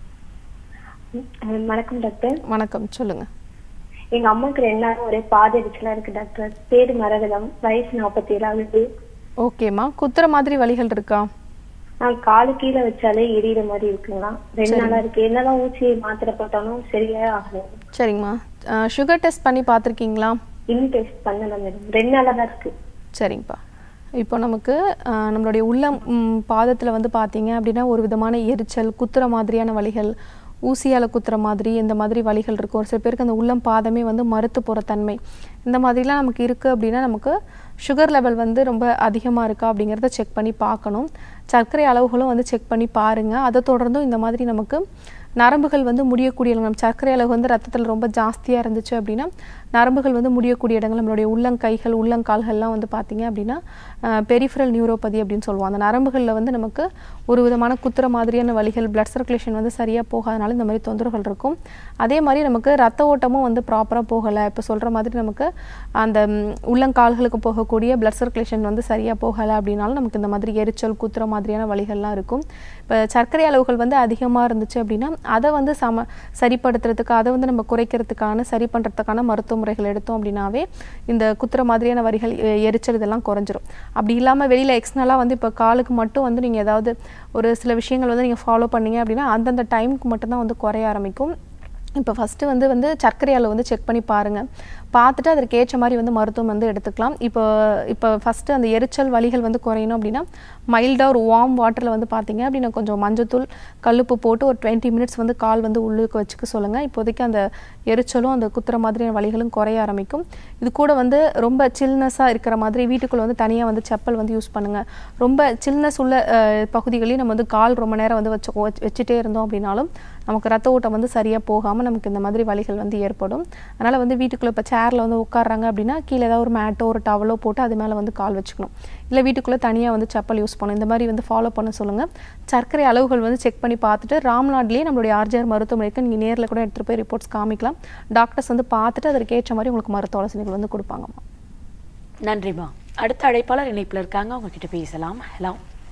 அஹ் வணக்கம் டாக்டர் வணக்கம் சொல்லுங்கள் எங்க அம்மாவுக்கு ரெண்டு நாள் ஒரே பாத எரிச்சலா இருக்கு டாக்டர் பேரு மரகதம் வயசு நாற்பத்தி ஏழு ஆகுது ஓகேம்மா குத்துற மாதிரி வலிகள் இருக்கா நான் காலு கீழே வச்சாலே எரியுற மாதிரி இருக்குங்களா ரெண்டு நாளா இருக்கு என்னதான் ஊசி மாத்திரை போட்டாலும் சரியே ஆகல சரிங்கம்மா சுகர் டெஸ்ட் பண்ணி பார்த்துருக்கீங்களா இன்னும் டெஸ்ட் பண்ணல மேடம் ரெண்டு நாளா தான் இருக்கு சரிங்கப்பா இப்போ நமக்கு ஆஹ், நம்மளுடைய உள்ளம் பாதத்தில் வந்து பார்த்தீங்க அப்படின்னா ஒரு விதமான எரிச்சல் குத்துற மாதிரியான வலிகள் ஊசியால் குத்துற மாதிரி இந்த மாதிரி வலிகள் இருக்கும் ஒரு சில பேருக்கு அந்த உள்ளம் பாதமே வந்து மறுத்து போகிற தன்மை இந்த மாதிரிலாம் நமக்கு இருக்குது அப்படின்னா நமக்கு சுகர் லெவல் வந்து ரொம்ப அதிகமாக இருக்கா அப்படிங்கிறத செக் பண்ணி பார்க்கணும் சர்க்கரை அளவுகளும் வந்து செக் பண்ணி பாருங்கள் அதை தொடர்ந்தும் இந்த மாதிரி நமக்கு நரம்புகள் வந்து முடியக்கூடிய இடங்கள் நம்ம சர்க்கரை அளவு வந்து ரத்தத்தில் ரொம்ப ஜாஸ்தியாக இருந்துச்சு அப்படின்னா நரம்புகள் வந்து முடியக்கூடிய இடங்கள் நம்மளுடைய உள்ளங்கைகள் உள்ளங்கால்கள்லாம் வந்து பார்த்தீங்க அப்படின்னா பெரிஃபரல் நியூரோபதி அப்படின்னு சொல்லுவோம் அந்த நரம்புகளில் வந்து நமக்கு ஒரு விதமான குத்துற மாதிரியான வலிகள் பிளட் சர்க்குலேஷன் வந்து சரியாக போகாதனால இந்த மாதிரி தொந்தரவுகள் இருக்கும் அதே மாதிரி நமக்கு ரத்த ஓட்டமும் வந்து ப்ராப்பராக போகலை இப்போ சொல்கிற மாதிரி நமக்கு அந்த ம், உள்ளங்கால்களுக்கு போகக்கூடிய பிளட் சர்க்குலேஷன் வந்து சரியாக போகலை அப்படின்னாலும் நமக்கு இந்த மாதிரி எரிச்சல் குத்துற மாதிரியான வலிகள்லாம் இருக்கும் இப்போ சர்க்கரை அளவுகள் வந்து அதிகமாக இருந்துச்சு அப்படின்னா அதை வந்து சம சரிப்படுத்துறதுக்கு அதை வந்து நம்ம குறைக்கிறதுக்கான சரி பண்ணுறதுக்கான மருத்துவ முறைகள் எடுத்தோம் அப்படின்னாவே இந்த குத்துற மாதிரியான வரிகள் எ- எரிச்சல் இதெல்லாம் குறைஞ்சிரும் அப்படி இல்லாமல் வெளியில் எக்ஸ்னலாக வந்து இப்போ காலுக்கு மட்டும் வந்து நீங்கள் ஏதாவது ஒரு சில விஷயங்கள் வந்து நீங்கள் ஃபாலோ பண்ணீங்க அப்படின்னா அந்தந்த டைமுக்கு மட்டும்தான் வந்து குறைய ஆரம்பிக்கும் இப்போ ஃபஸ்ட்டு வந்து வந்து சர்க்கரை அளவு வந்து செக் பண்ணி பாருங்கள் பார்த்துட்டு அதற்கு ஏற்ற மாதிரி வந்து மருத்துவம் வந்து எடுத்துக்கலாம் இப்போ இப்போ ஃபஸ்ட்டு அந்த எரிச்சல் வலிகள் வந்து குறையணும் அப்படின்னா மைல்டாக ஒரு வார்ம் வாட்டரில் வந்து பார்த்தீங்க அப்படின்னா கொஞ்சம் மஞ்சத்தூள் கல்லுப்பு போட்டு ஒரு டுவெண்ட்டி மினிட்ஸ் வந்து கால் வந்து உள்ளுக்கு வச்சுக்க சொல்லுங்கள் இப்போதைக்கு அந்த எரிச்சலும் அந்த குத்துற மாதிரியான வலிகளும் குறைய ஆரம்பிக்கும் இது கூட வந்து ரொம்ப சில்னஸாக இருக்கிற மாதிரி வீட்டுக்குள்ளே வந்து தனியாக வந்து செப்பல் வந்து யூஸ் பண்ணுங்கள் ரொம்ப சில்னஸ் உள்ள அஹ், பகுதிகளையும் நம்ம வந்து கால் ரொம்ப நேரம் வந்து வச்சு வச்சு- வச்சுட்டே இருந்தோம் அப்படின்னாலும் நமக்கு ரத்த ஓட்டம் வந்து சரியாக போகாமல் நமக்கு இந்த மாதிரி வலிகள் வந்து ஏற்படும் அதனால் வந்து வீட்டுக்குள்ளே இப்போ சேரில் வந்து உட்காடுறாங்க அப்படின்னா கீழே ஏதாவது ஒரு மேட்டோ ஒரு டவலோ போட்டு அது மேலே வந்து கால் வச்சுக்கணும் இல்லை வீட்டுக்குள்ளே தனியாக வந்து செப்பல் யூஸ் பண்ணணும் இந்த மாதிரி வந்து ஃபாலோ பண்ண சொல்லுங்கள் சர்க்கரை அளவுகள் வந்து செக் பண்ணி பார்த்துட்டு ராம்நாட்லேயே நம்மளுடைய ஆர்ஜிஆர் மருத்துவமனைக்கு நீங்கள் நேரில் கூட எடுத்துகிட்டு போய் ரிப்போர்ட்ஸ் காமிக்கலாம் டாக்டர்ஸ் வந்து பார்த்துட்டு அதற்கு ஏற்ற மாதிரி உங்களுக்கு மருத்துவ ஆலோசனைகள் வந்து கொடுப்பாங்கம்மா நன்றிம்மா அடுத்த அழைப்பாளர் இணைப்புல இருக்காங்க அவங்க கிட்ட பேசலாம் ஹலோ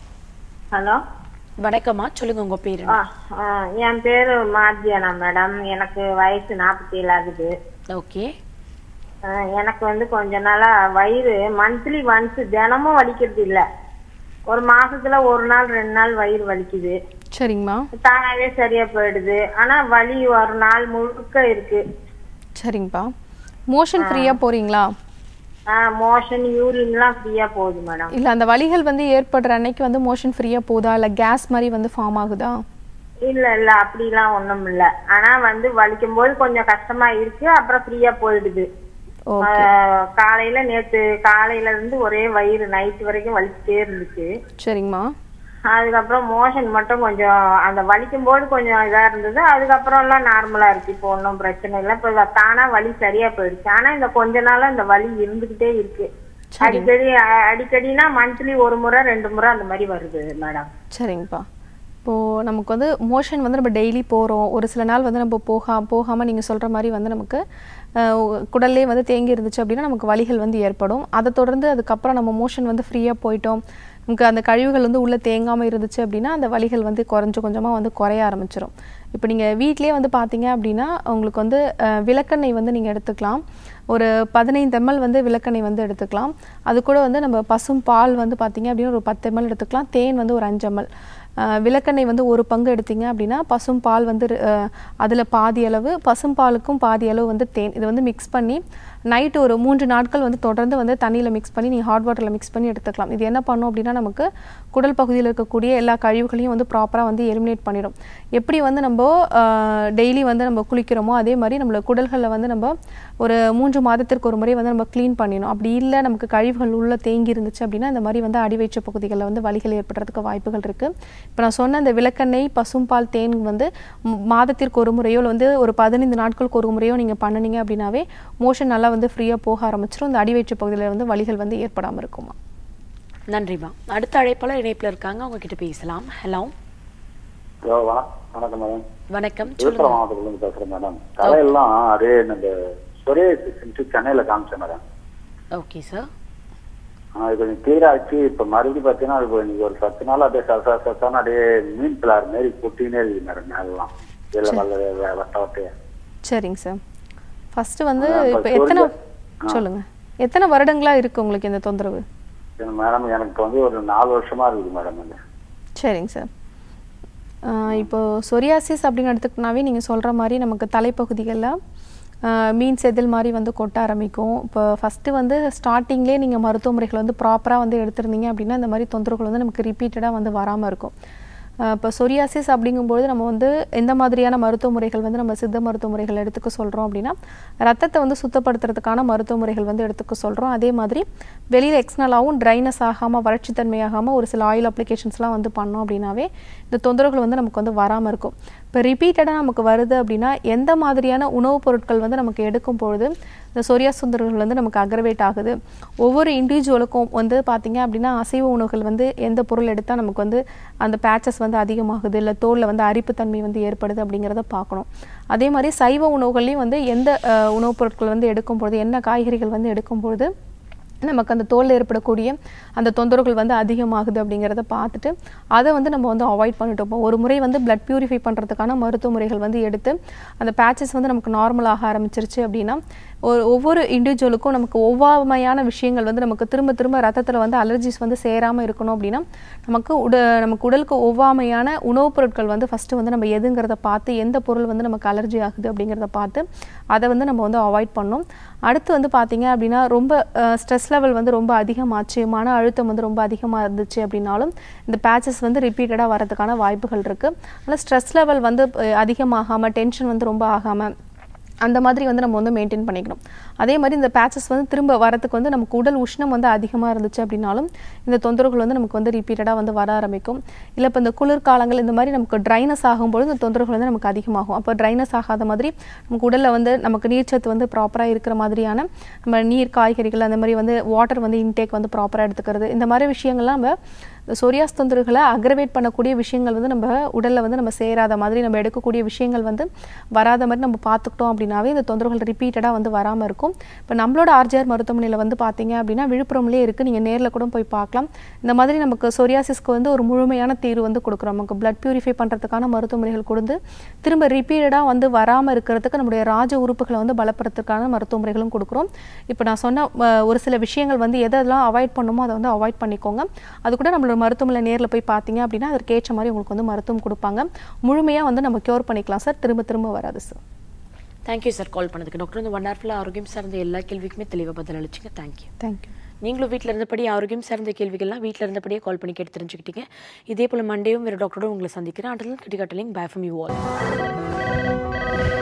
ஹலோ வணக்கம்மா சொல்லுங்க உங்க பேர் ஆ, என்ன ஆ, என் பேரு மார்ஜியானா மேடம் எனக்கு வயசு நாற்பத்தி ஏழு ஆகுது ஓகே ஆ, எனக்கு வந்து கொஞ்ச நாளா வயிறு மந்த்லி ஒன்ஸ் தினமும் வலிக்கிறது இல்ல ஒரு மாசத்துல ஒரு நாள் ரெண்டு நாள் வயிறு வலிக்குது சரிங்கம்மா தானாவே சரியா போயிடுது ஆனா வலி ஒரு நாள் முழுக்க இருக்கு சரிங்கப்பா மோஷன் ஃப்ரீயாக போகிறீங்களா மோஷன் யூரின்லாம் ஃப்ரீயா போகுது மேடம் இல்லை அந்த வலிகள் வந்து ஏற்படுற அன்னைக்கு வந்து மோஷன் ஃப்ரீயாக போதா இல்லை கேஸ் மாதிரி வந்து ஃபார்ம் ஆகுதா இல்ல இல்ல அப்படிலாம் ஒண்ணும் இல்ல ஆனா வந்து வலிக்கும் போது கொஞ்சம் கஷ்டமா இருக்கு அப்புறம் ஃப்ரீயா போயிடுது ஓகே ஆஹ் காலையில நேத்து காலையில இருந்து ஒரே வயிறு நைட் வரைக்கும் வலிச்சுட்டே இருந்துச்சு சரிங்கம்மா அதுக்கப்புறம் மோஷன் மட்டும் கொஞ்சம் அந்த வலிக்கும் போது கொஞ்சம் இதா இருந்தது அதுக்கப்புறம் எல்லாம் நார்மலா இருக்கு இப்போ ஒன்றும் பிரச்சனை இல்லை இப்போ தானா வலி சரியா போயிடுச்சு ஆனா இந்த கொஞ்ச நாளா இந்த வலி இருந்துகிட்டே இருக்கு அடிக்கடி அ- அடிக்கடினா மந்த்லி ஒரு முறை ரெண்டு முறை அந்த மாதிரி வருது மேடம் சரிங்கப்பா இப்போது நமக்கு வந்து மோஷன் வந்து நம்ம டெய்லி போகிறோம் ஒரு சில நாள் வந்து நம்ம போகா போகாமல் நீங்கள் சொல்கிற மாதிரி வந்து நமக்கு அஹ், குடல்லே வந்து தேங்கி இருந்துச்சு அப்படின்னா நமக்கு வலிகள் வந்து ஏற்படும் அதை தொடர்ந்து அதுக்கப்புறம் நம்ம மோஷன் வந்து ஃப்ரீயாக போயிட்டோம் நமக்கு அந்த கழிவுகள் வந்து உள்ளே தேங்காமல் இருந்துச்சு அப்படின்னா அந்த வலிகள் வந்து குறைஞ்சு கொஞ்சமாக வந்து குறைய ஆரம்பிச்சிடும் இப்போ நீங்கள் வீட்டிலே வந்து பார்த்தீங்க அப்படின்னா உங்களுக்கு வந்து அஹ், விளக்கெண்ணெய் வந்து நீங்கள் எடுத்துக்கலாம் ஒரு பதினைந்து எம்எல் வந்து விளக்கெண்ணெய் வந்து எடுத்துக்கலாம் அது கூட வந்து நம்ம பசும் பால் வந்து பார்த்தீங்க அப்படின்னா ஒரு பத்து எம்எல் எடுத்துக்கலாம் தேன் வந்து ஒரு அஞ்சு எம்எல் விளக்கெண்ணெய் வந்து ஒரு பங்கு எடுத்தீங்க அப்படின்னா பசும் பால் வந்து அதில் பாதி அளவு பசும் பாலுக்கும் பாதி அளவு வந்து தேன் இது வந்து மிக்ஸ் பண்ணி நைட்டு ஒரு மூன்று நாட்கள் வந்து தொடர்ந்து வந்து தண்ணியில் மிக்ஸ் பண்ணி நீங்கள் ஹாட் வாட்டரில் மிக்ஸ் பண்ணி எடுத்துக்கலாம் இது என்ன பண்ணும் அப்படின்னா நமக்கு குடல் பகுதியில் இருக்கக்கூடிய எல்லா கழிவுகளையும் வந்து ப்ராப்பராக வந்து எலிமினேட் பண்ணிடும் எப்படி வந்து நம்ம டெய்லி வந்து நம்ம குளிக்கிறோமோ அதே மாதிரி நம்மள குடல்களில் வந்து நம்ம ஒரு மூன்று மாதத்திற்கு ஒரு முறை வந்து நம்ம க்ளீன் பண்ணிடணும் அப்படி இல்லை நமக்கு கழிவுகள் உள்ள தேங்கி இருந்துச்சு அப்படின்னா இந்த மாதிரி வந்து அடிவயிற்று பகுதிகளில் வந்து வலிகள் ஏற்படுறதுக்கு வாய்ப்புகள் இருக்குது இப்போ நான் சொன்ன அந்த விளக்கெண்ணெய் பசும்பால் தேன் வந்து ம், மாதத்திற்கு ஒரு முறையோ இல்லை வந்து ஒரு பதினைந்து நாட்களுக்கு ஒரு முறையோ நீங்கள் பண்ணுனீங்க அப்படின்னாவே மோஷன் நல்லா வந்து ஃப்ரீயாக போக ஆரம்பிச்சிடும் இந்த அடிவயிற்று பகுதியில் வந்து வலிகள் வந்து ஏற்படாமல் இருக்குமா நன்றிம்மா அடுத்த அழைப்பாளர் இணைப்புல இருக்காங்க அவங்க கிட்ட பேசலாம் ஹலோ ஹலோ வணக்கம் வணக்கம் மேடம் வணக்கம் விழுப்புரம் சொல்லுங்க மாவட்டத்துலேருந்து பேசுகிறேன் மேடம் தலையெல்லாம் அப்படியே இந்த ஒரே சென்னையில் காமிச்சேன் மேடம் ஓகே சார் ஆனால் இது கொஞ்சம் கிளியர் ஆச்சு இப்போ மறுபடியும் பார்த்தீங்கன்னா இப்போ இன்னைக்கு ஒரு பத்து நாள் அப்படியே சசா சசான்னு அப்படியே மீன் பிளார் மாரி கொட்டினே இருக்குது மேடம் மேலாம் இதில் வல்ல வட்ட வட்டையா சரிங்க சார் ஃபஸ்ட்டு வந்து அதான் இப்ப இப்போ எத்தனை சொல்லுங்க. சொல்லுங்கள் எத்தனை வருடங்களாக இருக்குது உங்களுக்கு இந்த தொந்தரவு மேடம் எனக்கு வந்து ஒரு நாலு வருஷமா இருக்குது மேடம் அது சரிங்க சார் ஆஹ் இப்போ சொரியாசிஸ் அப்படின்னு எடுத்துக்கிட்டனாவே நீங்கள் சொல்கிற மாதிரி நமக்கு தலைப்பகுதிகளில் ஆஹ் மீன் செதில் மாதிரி வந்து கொட்ட ஆரம்பிக்கும் இப்போ ஃபஸ்ட்டு வந்து ஸ்டார்டிங்லேயே நீங்கள் மருத்துவ முறைகள் வந்து ப்ராப்பராக வந்து எடுத்திருந்தீங்க அப்படின்னா இந்த மாதிரி தொந்தரவுகள் வந்து நமக்கு ரிப்பீட்டடாக வந்து வராமல் இருக்கும் ஆஹ் இப்போ சொரியாசிஸ் அப்படிங்கும்பொழுது நம்ம வந்து எந்த மாதிரியான மருத்துவ முறைகள் வந்து நம்ம சித்த மருத்துவ முறைகள் எடுத்துக்க சொல்கிறோம் அப்படின்னா ரத்தத்தை வந்து சுத்தப்படுத்துறதுக்கான மருத்துவ முறைகள் வந்து எடுத்துக்க சொல்கிறோம் அதே மாதிரி வெளியில் எக்ஸ்னலாகவும் ட்ரைனஸ் ஆகாமல் வறட்சித்தன்மையாகாமல் ஒரு சில ஆயில் அப்ளிகேஷன்ஸ்லாம் வந்து பண்ணோம் அப்படின்னாவே இந்த தொந்தரவுகள் வந்து நமக்கு வந்து வராமல் இருக்கும் இப்போ ரிப்பீட்டடாக நமக்கு வருது அப்படின்னா எந்த மாதிரியான உணவுப் பொருட்கள் வந்து நமக்கு எடுக்கும் பொழுது இந்த சொரியா சுந்தரங்கள் வந்து நமக்கு அக்ரவேட் ஆகுது ஒவ்வொரு இண்டிவிஜுவலுக்கும் வந்து பார்த்தீங்க அப்படின்னா அசைவ உணவுகள் வந்து எந்த பொருள் எடுத்தால் நமக்கு வந்து அந்த பேச்சஸ் வந்து அதிகமாகுது இல்லை தோலில் வந்து அரிப்புத்தன்மை வந்து ஏற்படுது அப்படிங்கிறத பார்க்கணும் அதே மாதிரி சைவ உணவுகள்லையும் வந்து எந்த அஹ், உணவுப் பொருட்கள் வந்து எடுக்கும் பொழுது என்ன காய்கறிகள் வந்து எடுக்கும் பொழுது நமக்கு அந்த தோலில் ஏற்படக்கூடிய அந்த தொந்தரவுகள் வந்து அதிகமாகுது அப்படிங்கிறத பார்த்துட்டு அதை வந்து நம்ம வந்து அவாய்ட் பண்ணிட்டு இருப்போம் ஒரு முறை வந்து பிளட் பியூரிஃபை பண்ணுறதுக்கான மருத்துவ முறைகள் வந்து எடுத்து அந்த பேச்சஸ் வந்து நமக்கு நார்மல் ஆக ஆரம்பிச்சிருச்சு அப்படின்னா ஒரு ஒவ்வொரு இண்டிவிஜுவலுக்கும் நமக்கு ஒவ்வாமையான விஷயங்கள் வந்து நமக்கு திரும்ப திரும்ப ரத்தத்தில் வந்து அலர்ஜிஸ் வந்து சேராமல் இருக்கணும் அப்படின்னா நமக்கு உட நமக்கு உடலுக்கு ஒவ்வாமையான உணவுப் பொருட்கள் வந்து ஃபஸ்ட்டு வந்து நம்ம எதுங்கிறத பார்த்து எந்த பொருள் வந்து நமக்கு அலர்ஜி ஆகுது அப்படிங்கிறத பார்த்து அதை வந்து நம்ம வந்து அவாய்ட் பண்ணணும் அடுத்து வந்து பார்த்தீங்க அப்படின்னா ரொம்ப ஸ்ட்ரெஸ் லெவல் வந்து ரொம்ப அதிகமாச்சு மன அழுத்தம் வந்து ரொம்ப அதிகமாக இருந்துச்சு அப்படின்னாலும் இந்த பேச்சஸ் வந்து ரிப்பீட்டடாக வரதுக்கான வாய்ப்புகள் இருக்குது ஆனால் ஸ்ட்ரெஸ் லெவல் வந்து அஹ், அதிகமாகாமல் டென்ஷன் வந்து ரொம்ப ஆகாமல் அந்த மாதிரி வந்து நம்ம வந்து மெயின்டைன் பண்ணிக்கணும் அதே மாதிரி இந்த பேச்சஸ் வந்து திரும்ப வரதுக்கு வந்து நமக்கு உடல் உஷ்ணம் வந்து அதிகமாக இருந்துச்சு அப்படின்னாலும் இந்த தொந்தரவுகள் வந்து நமக்கு வந்து ரிப்பீட்டடாக வந்து வர ஆரம்பிக்கும் இல்லை இப்போ இந்த குளிர்காலங்கள் இந்த மாதிரி நமக்கு ட்ரைனஸ் ஆகும்போது இந்த தொந்தரவுகள் வந்து நமக்கு அதிகமாகும் அப்போ ட்ரைனஸ் ஆகாத மாதிரி நமக்கு உடலில் வந்து நமக்கு நீர்ச்சத்து வந்து ப்ராப்பராக இருக்கிற மாதிரியான நம்ம நீர் காய்கறிகள் அந்த மாதிரி வந்து வாட்டர் வந்து இன்டேக் வந்து ப்ராப்பராக எடுத்துக்கிறது இந்த மாதிரி விஷயங்கள்லாம் நம்ம இந்த சொரியாஸ் தொந்தரவுகளை அக்ரவேட் பண்ணக்கூடிய விஷயங்கள் வந்து நம்ம உடலில் வந்து நம்ம சேராத மாதிரி நம்ம எடுக்கக்கூடிய விஷயங்கள் வந்து வராத மாதிரி நம்ம பார்த்துக்கிட்டோம் அப்படின்னாவே இந்த தொந்தரவுகள் ரிப்பீட்டடாக வந்து வராமல் இருக்கும் இப்போ நம்மளோட ஆர்ஜிஆர் மருத்துவமனையில் வந்து பார்த்தீங்க அப்படின்னா விழுப்புரம்லேயே இருக்குது நீங்கள் நேரில் கூட போய் பார்க்கலாம் இந்த மாதிரி நமக்கு சொரியாசிஸ்க்கு வந்து ஒரு முழுமையான தீர்வு வந்து கொடுக்குறோம் நமக்கு பிளட் பியூரிஃபை பண்ணுறதுக்கான மருத்துவ முறைகள் கொடுத்து திரும்ப ரிப்பீட்டடாக வந்து வராமல் இருக்கிறதுக்கு நம்முடைய ராஜ உறுப்புகளை வந்து பலப்படுத்துறதுக்கான மருத்துவ முறைகளும் கொடுக்குறோம் இப்போ நான் சொன்ன அஹ், ஒரு சில விஷயங்கள் வந்து எதெல்லாம் அவாய்ட் பண்ணுமோ அதை வந்து அவாய்ட் பண்ணிக்கோங்க அது கூட நம்மளோட மருத்துவமனை நேரில் போய் பார்த்தீங்க அப்படின்னா அதற்கு ஏற்ற மாதிரி உங்களுக்கு வந்து மருத்துவம் கொடுப்பாங்க முழுமையாக வந்து நம்ம க்யூர் பண்ணிக்கலாம் சார் திரும்ப திரும்ப வராது சார் தேங்க்யூ சார் கால் பண்ணதுக்கு டாக்டர் இந்த ஒன் ஹவர்ல ஆரோக்கியம் சார்ந்த எல்லா கேள்விக்குமே தெளிவாக பதில் அளிச்சிங்க தேங்க்யூ தேங்க்யூ நீங்களும் வீட்டில் இருந்தபடி ஆரோக்கியம் சார்ந்த கேள்விகள்லாம் வீட்டில் இருந்தபடியே கால் பண்ணி கேட்டு தெரிஞ்சுக்கிட்டீங்க இதே போல் மண்டேயும் வேறு டாக்டரோட உங்களை சந்திக்கிறேன் அண்டலும் கிட்டிகாட்டலிங் பை ஃப்ரம் யூ ஆல்